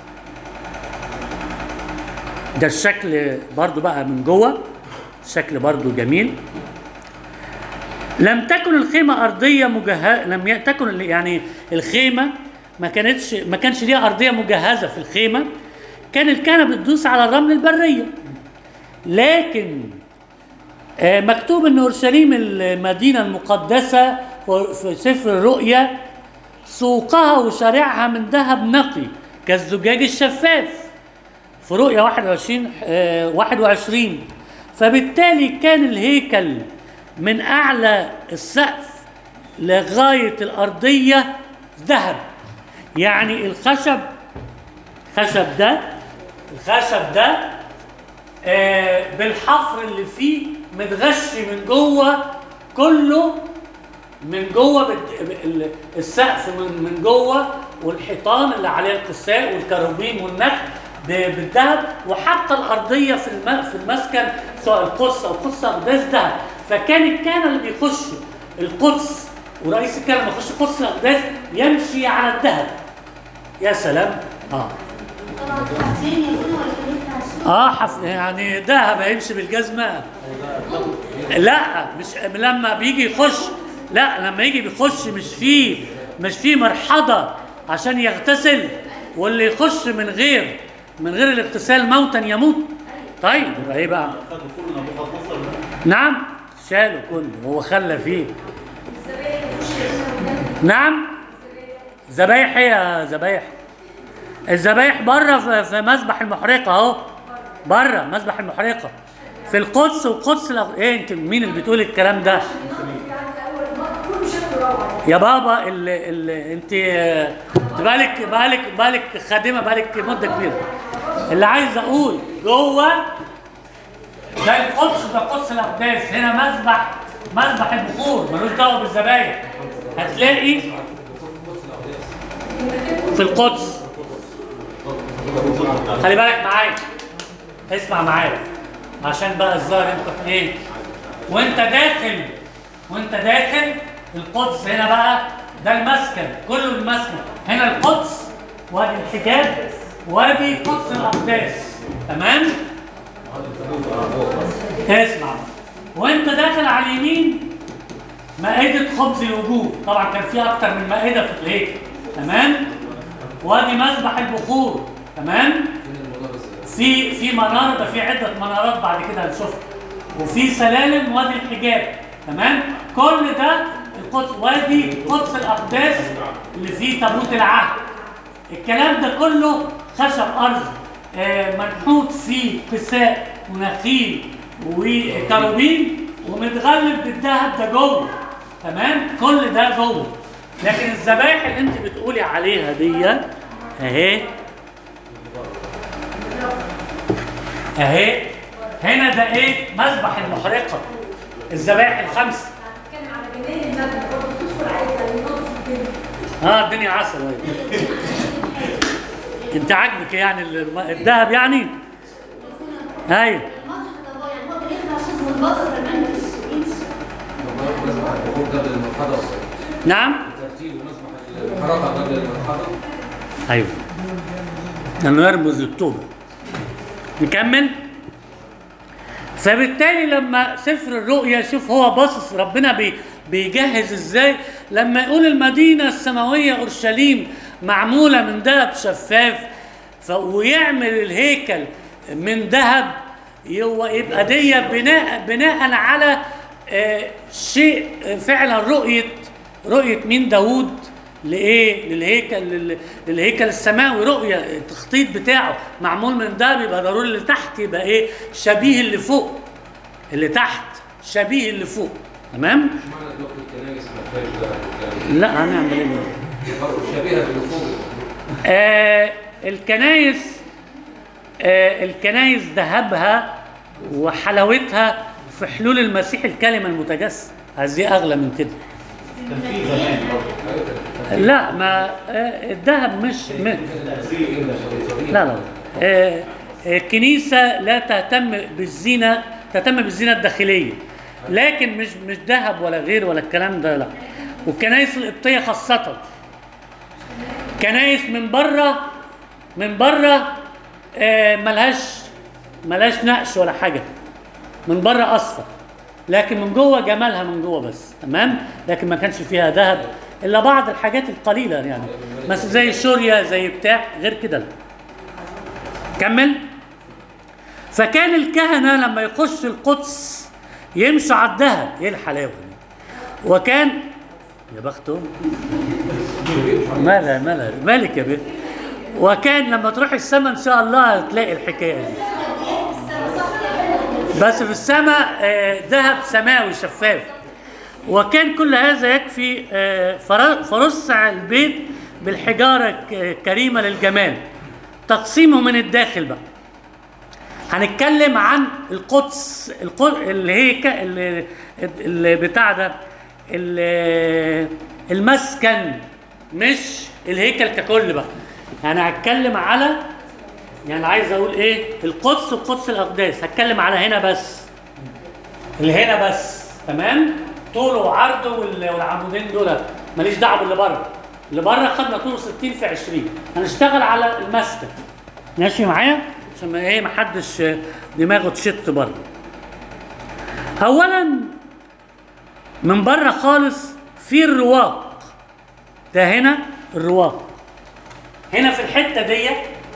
ده الشكل برضو بقى من جوه شكل برضو جميل لم تكن الخيمة أرضية مجهزة لم ي- تكن ال- يعني الخيمة ما كانتش ما كانش ليها أرضية مجهزة في الخيمة كان الكهنة بتدوس على الرمل البرية لكن آه، مكتوب ان اورشليم المدينه المقدسه في سفر الرؤيا سوقها وشارعها من ذهب نقي كالزجاج الشفاف في رؤيا 21 آه، 21 فبالتالي كان الهيكل من اعلى السقف لغايه الارضيه ذهب يعني الخشب الخشب ده الخشب ده آه بالحفر اللي فيه متغشي من جوه كله من جوه بت- ال- السقف من من جوه والحيطان اللي عليها القساء والكروبين والنخل ب- بالذهب وحتى الارضيه في الم- في المسكن سواء القدس او القدس اقداس ذهب فكان الكهنه اللي بيخش القدس ورئيس الكهنه لما يخش القدس الاقداس يمشي على الذهب يا سلام اه
طبعا حاطين يقولوا ولا كان ينفع الشغل
اه حف... يعني ذهب هيمشي بالجزمه لا مش لما بيجي يخش لا لما يجي بيخش مش فيه مش فيه مرحضه عشان يغتسل واللي يخش من غير من غير الاغتسال موتا يموت طيب يبقى ايه بقى
خدوا كل نبوخذ نصر ده
نعم شاله كله هو خلى فيه نعم ذبايح ايه يا ذبايح الذبايح بره في- في مسبح المحرقه اهو بره مسبح المحرقه في القدس والقدس الأغ... ايه انت مين اللي بتقول الكلام ده يا بابا ال ال انت آه، بالك بالك بالك خادمه بالك مده كبيره اللي عايز اقول جوه ده القدس ده قدس الاقداس هنا مذبح مذبح البخور ملوش دعوه بالذبايح هتلاقي في القدس خلي بالك معايا اسمع معايا عشان بقى الظاهر انت في ايه وانت داخل وانت داخل القدس هنا بقى ده المسكن كله المسكن هنا القدس وادي الحجاب وادي قدس الاقداس تمام اسمع وانت داخل على اليمين مائدة خبز الوجوه طبعا كان في اكتر من مائدة في الهيكل تمام وادي مذبح البخور تمام
فين المنارة
في في مناره ده في عده منارات بعد كده هنشوفها وفي سلالم وادي الحجاب تمام كل ده القدس وادي قدس الاقداس اللي فيه تابوت العهد الكلام ده كله خشب ارض آه، منحوت فيه كساء ونخيل وكروبين ومتغلف بالذهب ده جوه تمام كل ده جوه لكن الذبايح اللي انت بتقولي عليها دي اهي اهي هنا ده ايه مذبح المحرقه الذبائح الخمسه
بتتكلم على جمال المبنى برضه بتدخل عليه زي نقطة الدنيا
اه الدنيا عسل اهي انت عاجبك يعني الم- الذهب يعني ايوه
المطرح ده هو يعني هو كان يخلع شخص من بصر كمان مش يمشي
مسبح البخور قبل المرحلة
نعم
ترتيب مسبح الحرقة قبل المرحلة
ايوه لانه يرمز للتوبه نكمل فبالتالي لما سفر الرؤيا شوف هو باصص ربنا بي بيجهز ازاي لما يقول المدينه السماويه اورشليم معموله من ذهب شفاف ف ويعمل الهيكل من ذهب هو يبقى دي بناء بناء على آه، شيء آه، فعلا رؤيه رؤيه مين داوود لايه للهيكل لل- للهيكل السماوي رؤيه التخطيط بتاعه معمول من ده يبقى ضروري اللي تحت يبقى ايه شبيه اللي فوق اللي تحت شبيه اللي فوق تمام
مش معنى دلوقتي الكنائس ما فيهاش ده الكلام
لا هنعمل ايه بقى؟
شبيهة بالفوق
آه الكنايس آه الكنايس ذهبها وحلاوتها في حلول المسيح الكلمه المتجسد هذه اغلى من كده
كان في زمان برضه
لا ما آه الذهب مش م... لا لا لا آه، آه، الكنيسة لا تهتم بالزينة تهتم بالزينة الداخلية لكن مش مش ذهب ولا غير ولا الكلام ده لا والكنائس القبطية خاصة كنائس من بره من بره آه، ملهاش ملهاش نقش ولا حاجة من بره أصفر لكن من جوه جمالها من جوه بس تمام لكن ما كانش فيها ذهب الا بعض الحاجات القليله يعني مثلا زي سوريا زي بتاع غير كده لا كمل فكان الكهنه لما يخش القدس يمشوا على الذهب ايه الحلاوه دي وكان يا بختهم مالها مالها مالك يا بنت وكان لما تروح السماء ان شاء الله هتلاقي الحكايه دي بس في السماء آه، ذهب سماوي شفاف وكان كل هذا يكفي آه، فر- فرصع البيت بالحجارة ك- كريمة للجمال تقسيمه من الداخل بقى هنتكلم عن القدس القدس اللي هي ك- اللي اللي بتاع ده ال- المسكن مش الهيكل ككل بقى يعني هتكلم على يعني عايز اقول ايه القدس وقدس الاقداس هتكلم على هنا بس اللي هنا بس تمام طوله وعرضه وال- والعمودين دول ماليش دعوه باللي بره اللي بره خدنا طوله 60 في 20 هنشتغل على المسكن ماشي معايا عشان ما ايه ما حدش دماغه تشت بره اولا من بره خالص في الرواق ده هنا الرواق هنا في الحته دي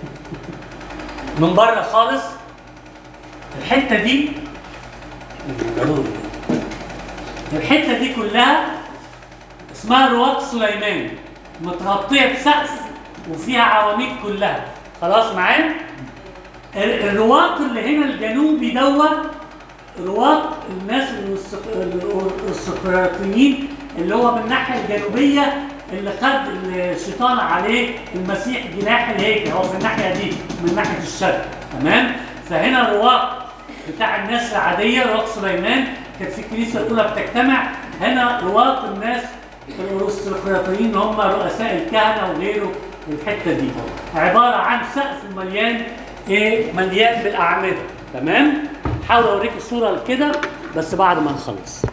من بره خالص الحته دي الحته دي كلها اسمها رواق سليمان متغطيه بسقف وفيها عواميد كلها خلاص معايا ال- الرواق اللي هنا الجنوبي دوت رواق الناس الاستق- السقراطيين اللي هو من الناحيه الجنوبيه اللي خد الشيطان عليه المسيح جناح الهيكل هو في الناحيه دي من ناحيه الشرق تمام فهنا الرواق بتاع الناس العاديه رواق سليمان كانت في الكنيسه الاولى بتجتمع هنا رواق الناس الارستقراطيين اللي هم رؤساء الكهنه وغيره الحته دي عباره عن سقف مليان ايه مليان بالاعمده تمام حاول اوريك الصوره كده بس بعد ما نخلص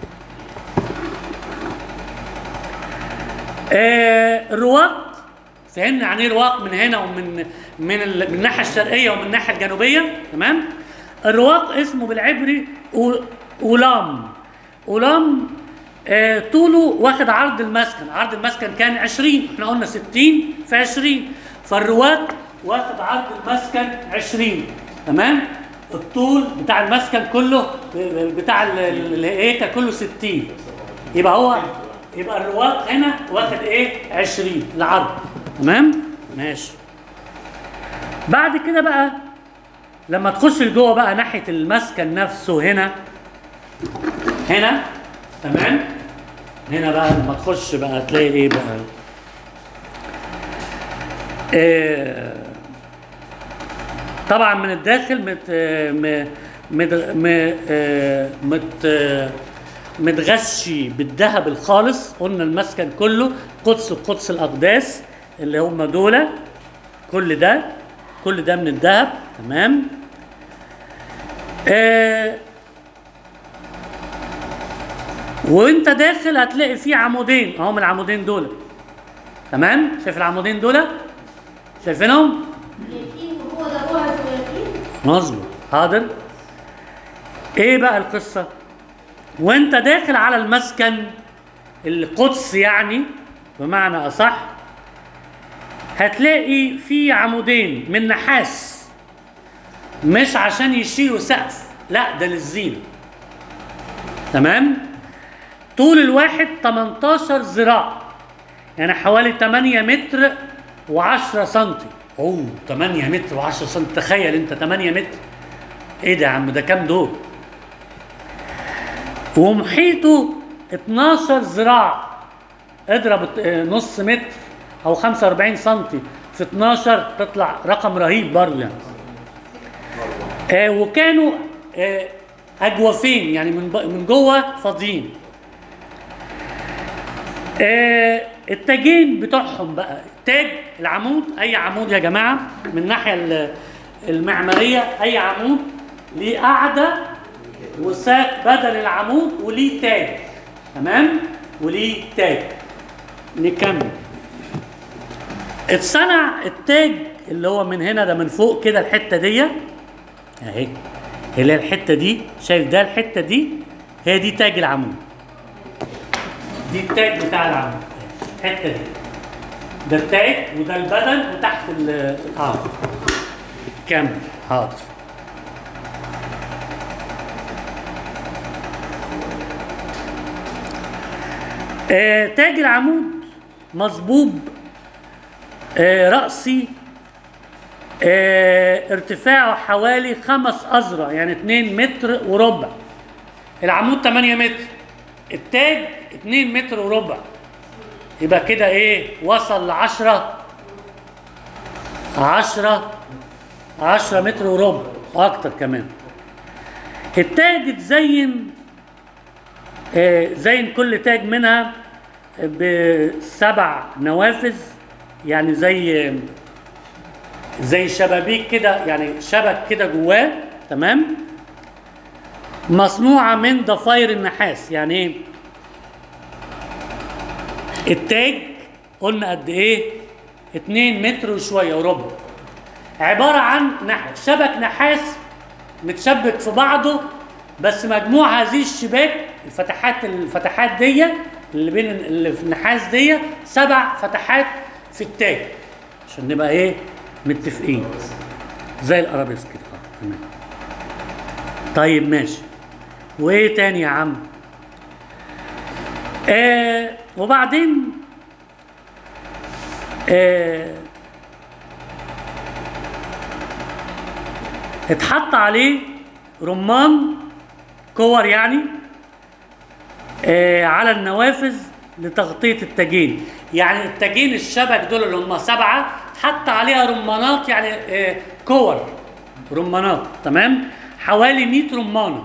آه الرواق فهمنا يعني ايه رواق من هنا ومن من, ال- من الناحيه الشرقيه ومن الناحيه الجنوبيه تمام الرواق اسمه بالعبري أو- اولام اولام آه طوله واخد عرض المسكن عرض المسكن كان 20 احنا قلنا 60 في 20 فالرواق واخد عرض المسكن 20 تمام الطول بتاع المسكن كله بتاع ال- ال- الهيكل كله 60 يبقى هو يبقى الرواق هنا واخد ايه 20 العرض تمام ماشي بعد كده بقى لما تخش لجوه بقى ناحيه المسكن نفسه هنا هنا تمام هنا بقى لما تخش بقى تلاقي ايه بقى إيه طبعا من الداخل مت م مد م آه، مت آه، متغشي بالذهب الخالص قلنا المسكن كله قدس وقدس الاقداس اللي هم دول كل ده كل ده من الذهب تمام آه وانت داخل هتلاقي فيه عمودين اهم العمودين دول تمام شايف العمودين دول شايفينهم
اليتيم وهو ده بوعز ويتيم
مظبوط حاضر ايه بقى القصه وانت داخل على المسكن القدس يعني بمعنى اصح هتلاقي في عمودين من نحاس مش عشان يشيلوا سقف لا ده للزينه تمام طول الواحد 18 ذراع يعني حوالي 8 متر و10 سنتي اوه 8 متر و10 سنتي تخيل انت 8 متر ايه ده يا عم ده كام دول ومحيطه 12 ذراع اضرب ات- اه نص متر او 45 سنتي في 12 تطلع رقم رهيب برضه يعني آه وكانوا آه اجوفين يعني من ب- من جوه فاضيين آه التاجين بتوعهم بقى تاج العمود اي عمود يا جماعه من الناحيه ال- المعماريه اي عمود ليه قاعده وساق بدل العمود وليه تاج تمام وليه تاج نكمل اتصنع التاج اللي هو من هنا ده من فوق كده الحته دي اهي اللي هي الحته دي شايف ده الحته دي هي دي تاج العمود دي التاج بتاع العمود الحته دي ده التاج وده البدن وتحت ال- العمود كمل حاضر آه تاج العمود مصبوب آه رأسي آه ارتفاعه حوالي خمس أذرع يعني 2 متر وربع العمود 8 متر التاج 2 متر وربع يبقى كده ايه وصل ل 10 10 10 متر وربع واكتر كمان التاج اتزين آه، زين كل تاج منها بسبع نوافذ يعني زي زي شبابيك كده يعني شبك كده جواه تمام مصنوعة من ضفاير النحاس يعني ايه التاج قلنا قد ايه 2 متر وشوية وربع عبارة عن نح... شبك نحاس متشبك في بعضه بس مجموع هذه الشباك الفتحات الفتحات دي اللي بين اللي في النحاس دي سبع فتحات في التاج عشان نبقى ايه متفقين زي الارابيسك كده اه تمام طيب ماشي وايه تاني يا عم آه وبعدين آه اتحط عليه رمان كور يعني آه على النوافذ لتغطية التاجين يعني التاجين الشبك دول اللي هم سبعة حط عليها رمانات يعني آه كور رمانات تمام حوالي 100 رمانة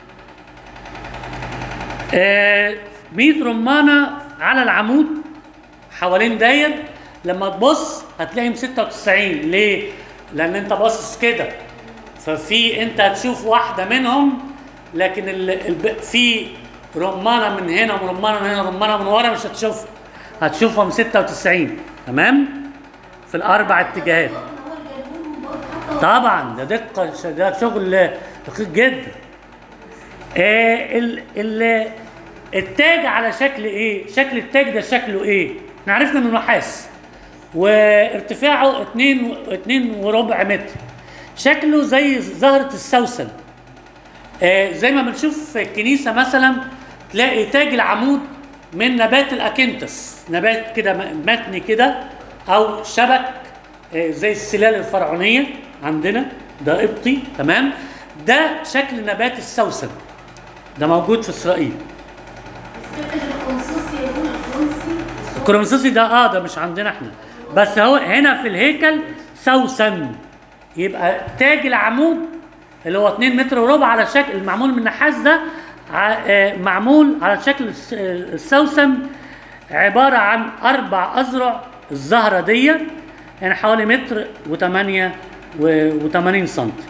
آه 100 رمانة على العمود حوالين داير لما تبص هتلاقيهم 96 ليه؟ لأن أنت باصص كده ففي أنت هتشوف واحدة منهم لكن ال... الب... في رمانة من هنا ورمانة من هنا ورمانة من ورا مش هتشوفها هتشوفهم 96 تمام؟ في الأربع اتجاهات
هو اللي جايبهم برضه حتى
طبعا ده دقة ده شغل دقيق جدا آه ال ال التاج على شكل ايه؟ شكل التاج ده شكله ايه؟ احنا عرفنا انه نحاس وارتفاعه اتنين و- اتنين وربع متر شكله زي زهرة السوسن آه زي ما بنشوف في الكنيسة مثلا تلاقي تاج العمود من نبات الاكنتس نبات كده م- متني كده او شبك آه، زي السلال الفرعونية عندنا ده قبطي تمام ده شكل نبات السوسن ده موجود في اسرائيل
السكتش القنصوصي يقول الفرنسي
الكرونسوسي ده اه ده مش عندنا احنا بس هو هنا في الهيكل سوسن يبقى تاج العمود اللي هو 2 متر وربع على شكل المعمول من النحاس ده ع- آه، معمول على شكل الس- آه، السوسن عبارة عن أربع أذرع الزهرة دي يعني حوالي متر وثمانية وثمانين سنتي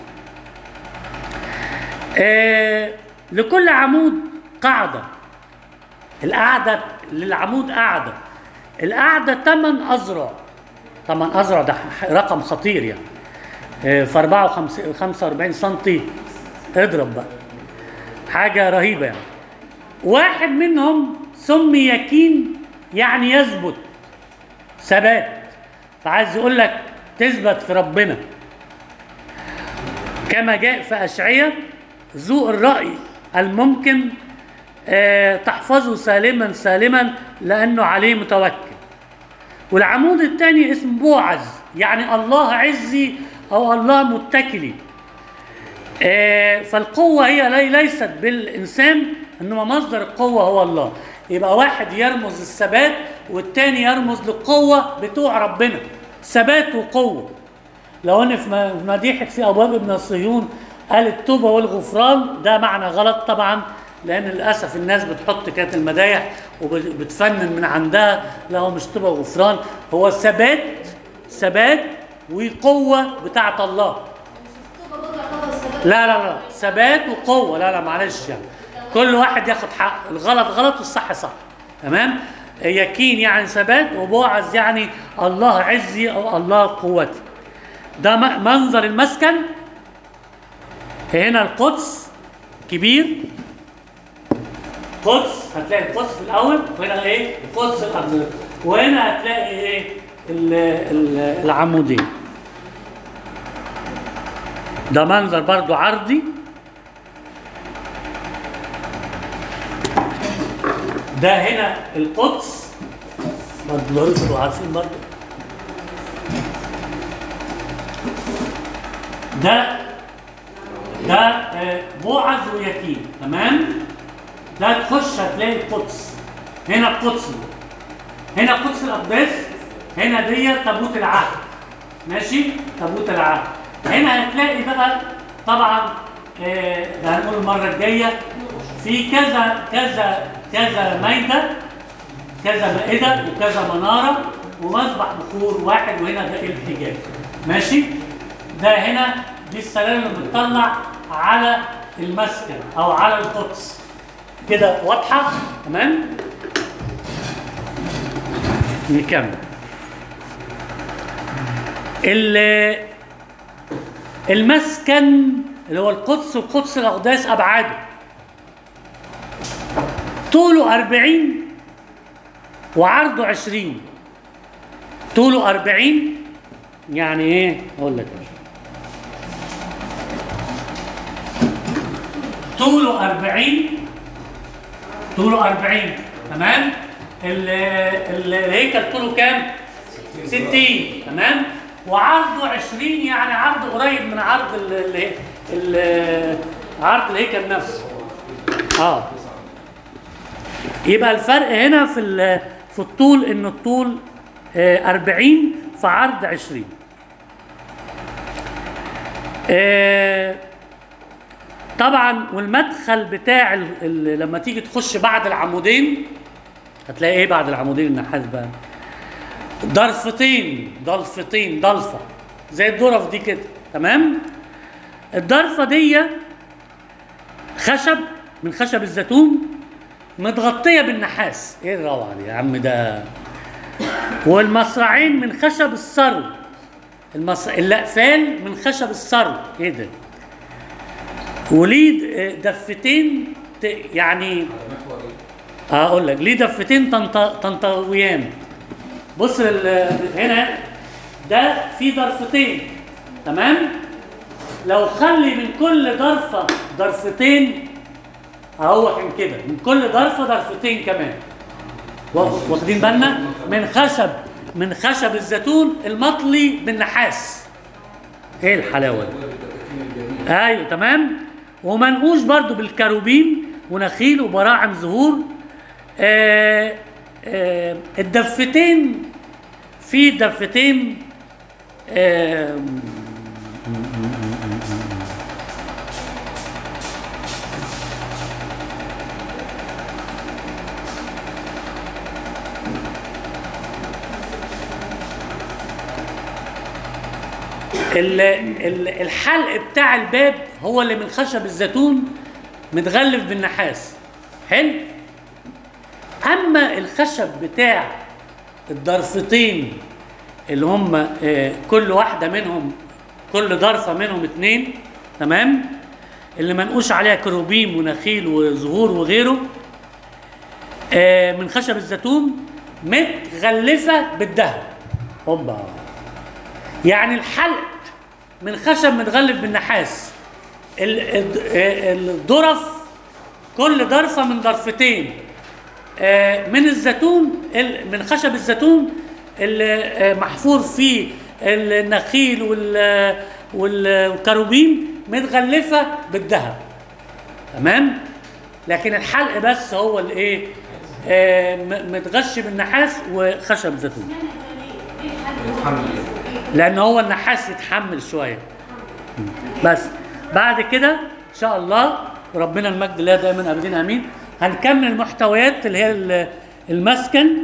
آه لكل عمود قاعدة القاعدة للعمود قاعدة القاعدة 8 أذرع 8 أذرع ده ح- رقم خطير يعني آه، في 54 45 سنتي اضرب بقى حاجة رهيبة يعني واحد منهم سمي يكين يعني يثبت ثبات فعايز يقول لك تثبت في ربنا كما جاء في أشعية ذو الرأي الممكن آه، تحفظه سالما سالما لأنه عليه متوكل والعمود الثاني اسمه بوعز يعني الله عزي أو الله متكلي آه، فالقوة هي لي ليست بالإنسان إنما مصدر القوة هو الله يبقى واحد يرمز الثبات والتاني يرمز للقوة بتوع ربنا ثبات وقوة لو ان في م- في مديحة في ابواب ابن صهيون قال التوبة والغفران ده معنى غلط طبعا لان للاسف الناس بتحط كانت المدايح وبتفنن من عندها لا هو مش توبة وغفران هو ثبات ثبات وقوة بتاعت الله
الخطوبه برضه يعتبر الثبات
لا لا لا ثبات وقوة لا لا معلش يعني كل واحد ياخد حق الغلط غلط والصح صح تمام يكين يعني ثبات وبوعز يعني الله عزي او الله قوتي ده م- منظر المسكن هنا القدس كبير قدس هتلاقي القدس في الاول وهنا ايه القدس الارض وهنا هتلاقي ايه ال- ال- العمودين ده منظر برضو عرضي ده هنا القدس برضو لو تبقوا عارفين برضو ده ده آه، بوعز ويتيم تمام ده تخش هتلاقي القدس هنا القدس هنا قدس الاقداس هنا دي تابوت العهد ماشي تابوت العهد هنا هتلاقي بقى طبعا آه، ده هنقول المره الجايه في كذا كذا كذا مايده كذا مائده وكذا مناره ومذبح بخور واحد وهنا ده الحجاز ماشي ده هنا دي السلالم اللي بتطلع على المسكن او على القدس كده واضحه تمام نكمل ال- المسكن اللي هو القدس وقدس الاقداس ابعاده طوله 40 وعرضه 20 طوله 40 يعني ايه اقول لك طوله 40 طوله 40 تمام ال- ال- الهيكل طوله كام 60 تمام وعرضه 20 يعني عرضه قريب من عرض ال ال ال عرض الهيكل نفسه اه يبقى الفرق هنا في ال- في الطول ان الطول آه، 40 في عرض 20 آه، طبعا والمدخل بتاع ال- ال- لما تيجي تخش بعد العمودين هتلاقي ايه بعد العمودين النحاس بقى ضرفتين ضلفتين ضلفه زي الضرف دي كده تمام الضرفه دي خشب من خشب الزيتون متغطيه بالنحاس ايه الروعه دي يا عم ده والمصراعين من خشب السرو المص... الاقفال من خشب السرو ايه ده وليه آه، دفتين ت... يعني
محور ايه؟
هقول لك ليه دفتين طنط... طنطاويان بص ال- هنا ده في ضرفتين تمام لو خلي من كل ضرفه ضرفتين اهو كان كده من كل ضرفه ضرفتين كمان وا- واخدين بالنا من خشب من خشب الزيتون المطلي بالنحاس ايه الحلاوه دي
بالتدخين الجميل
ايوه تمام ومنقوش برضو بالكروبيم ونخيل وبراعم زهور آه آه الدفتين في دفتين آه ال- ال- الحلق بتاع الباب هو اللي من خشب الزيتون متغلف بالنحاس حلو اما الخشب بتاع الضرفتين اللي هم آه، كل واحده منهم كل ضرفه منهم اتنين تمام اللي منقوش عليها كروبيم ونخيل وزهور وغيره آه، من خشب الزيتون متغلفه بالذهب هوبا يعني الحلق من خشب متغلف بالنحاس ال- الد- آه، الضرف كل ضرفه من ضرفتين آه، من الزيتون ال- من خشب الزيتون اللي آه، محفور فيه النخيل وال- وال- والكروبيم متغلفه بالذهب تمام لكن الحلق بس هو الايه آه، م- متغش بالنحاس وخشب زيتون
يتحمل
لان هو النحاس يتحمل شويه بس بعد كده ان شاء الله ربنا المجد لله دايما ابدين امين هنكمل المحتويات اللي هي ال- المسكن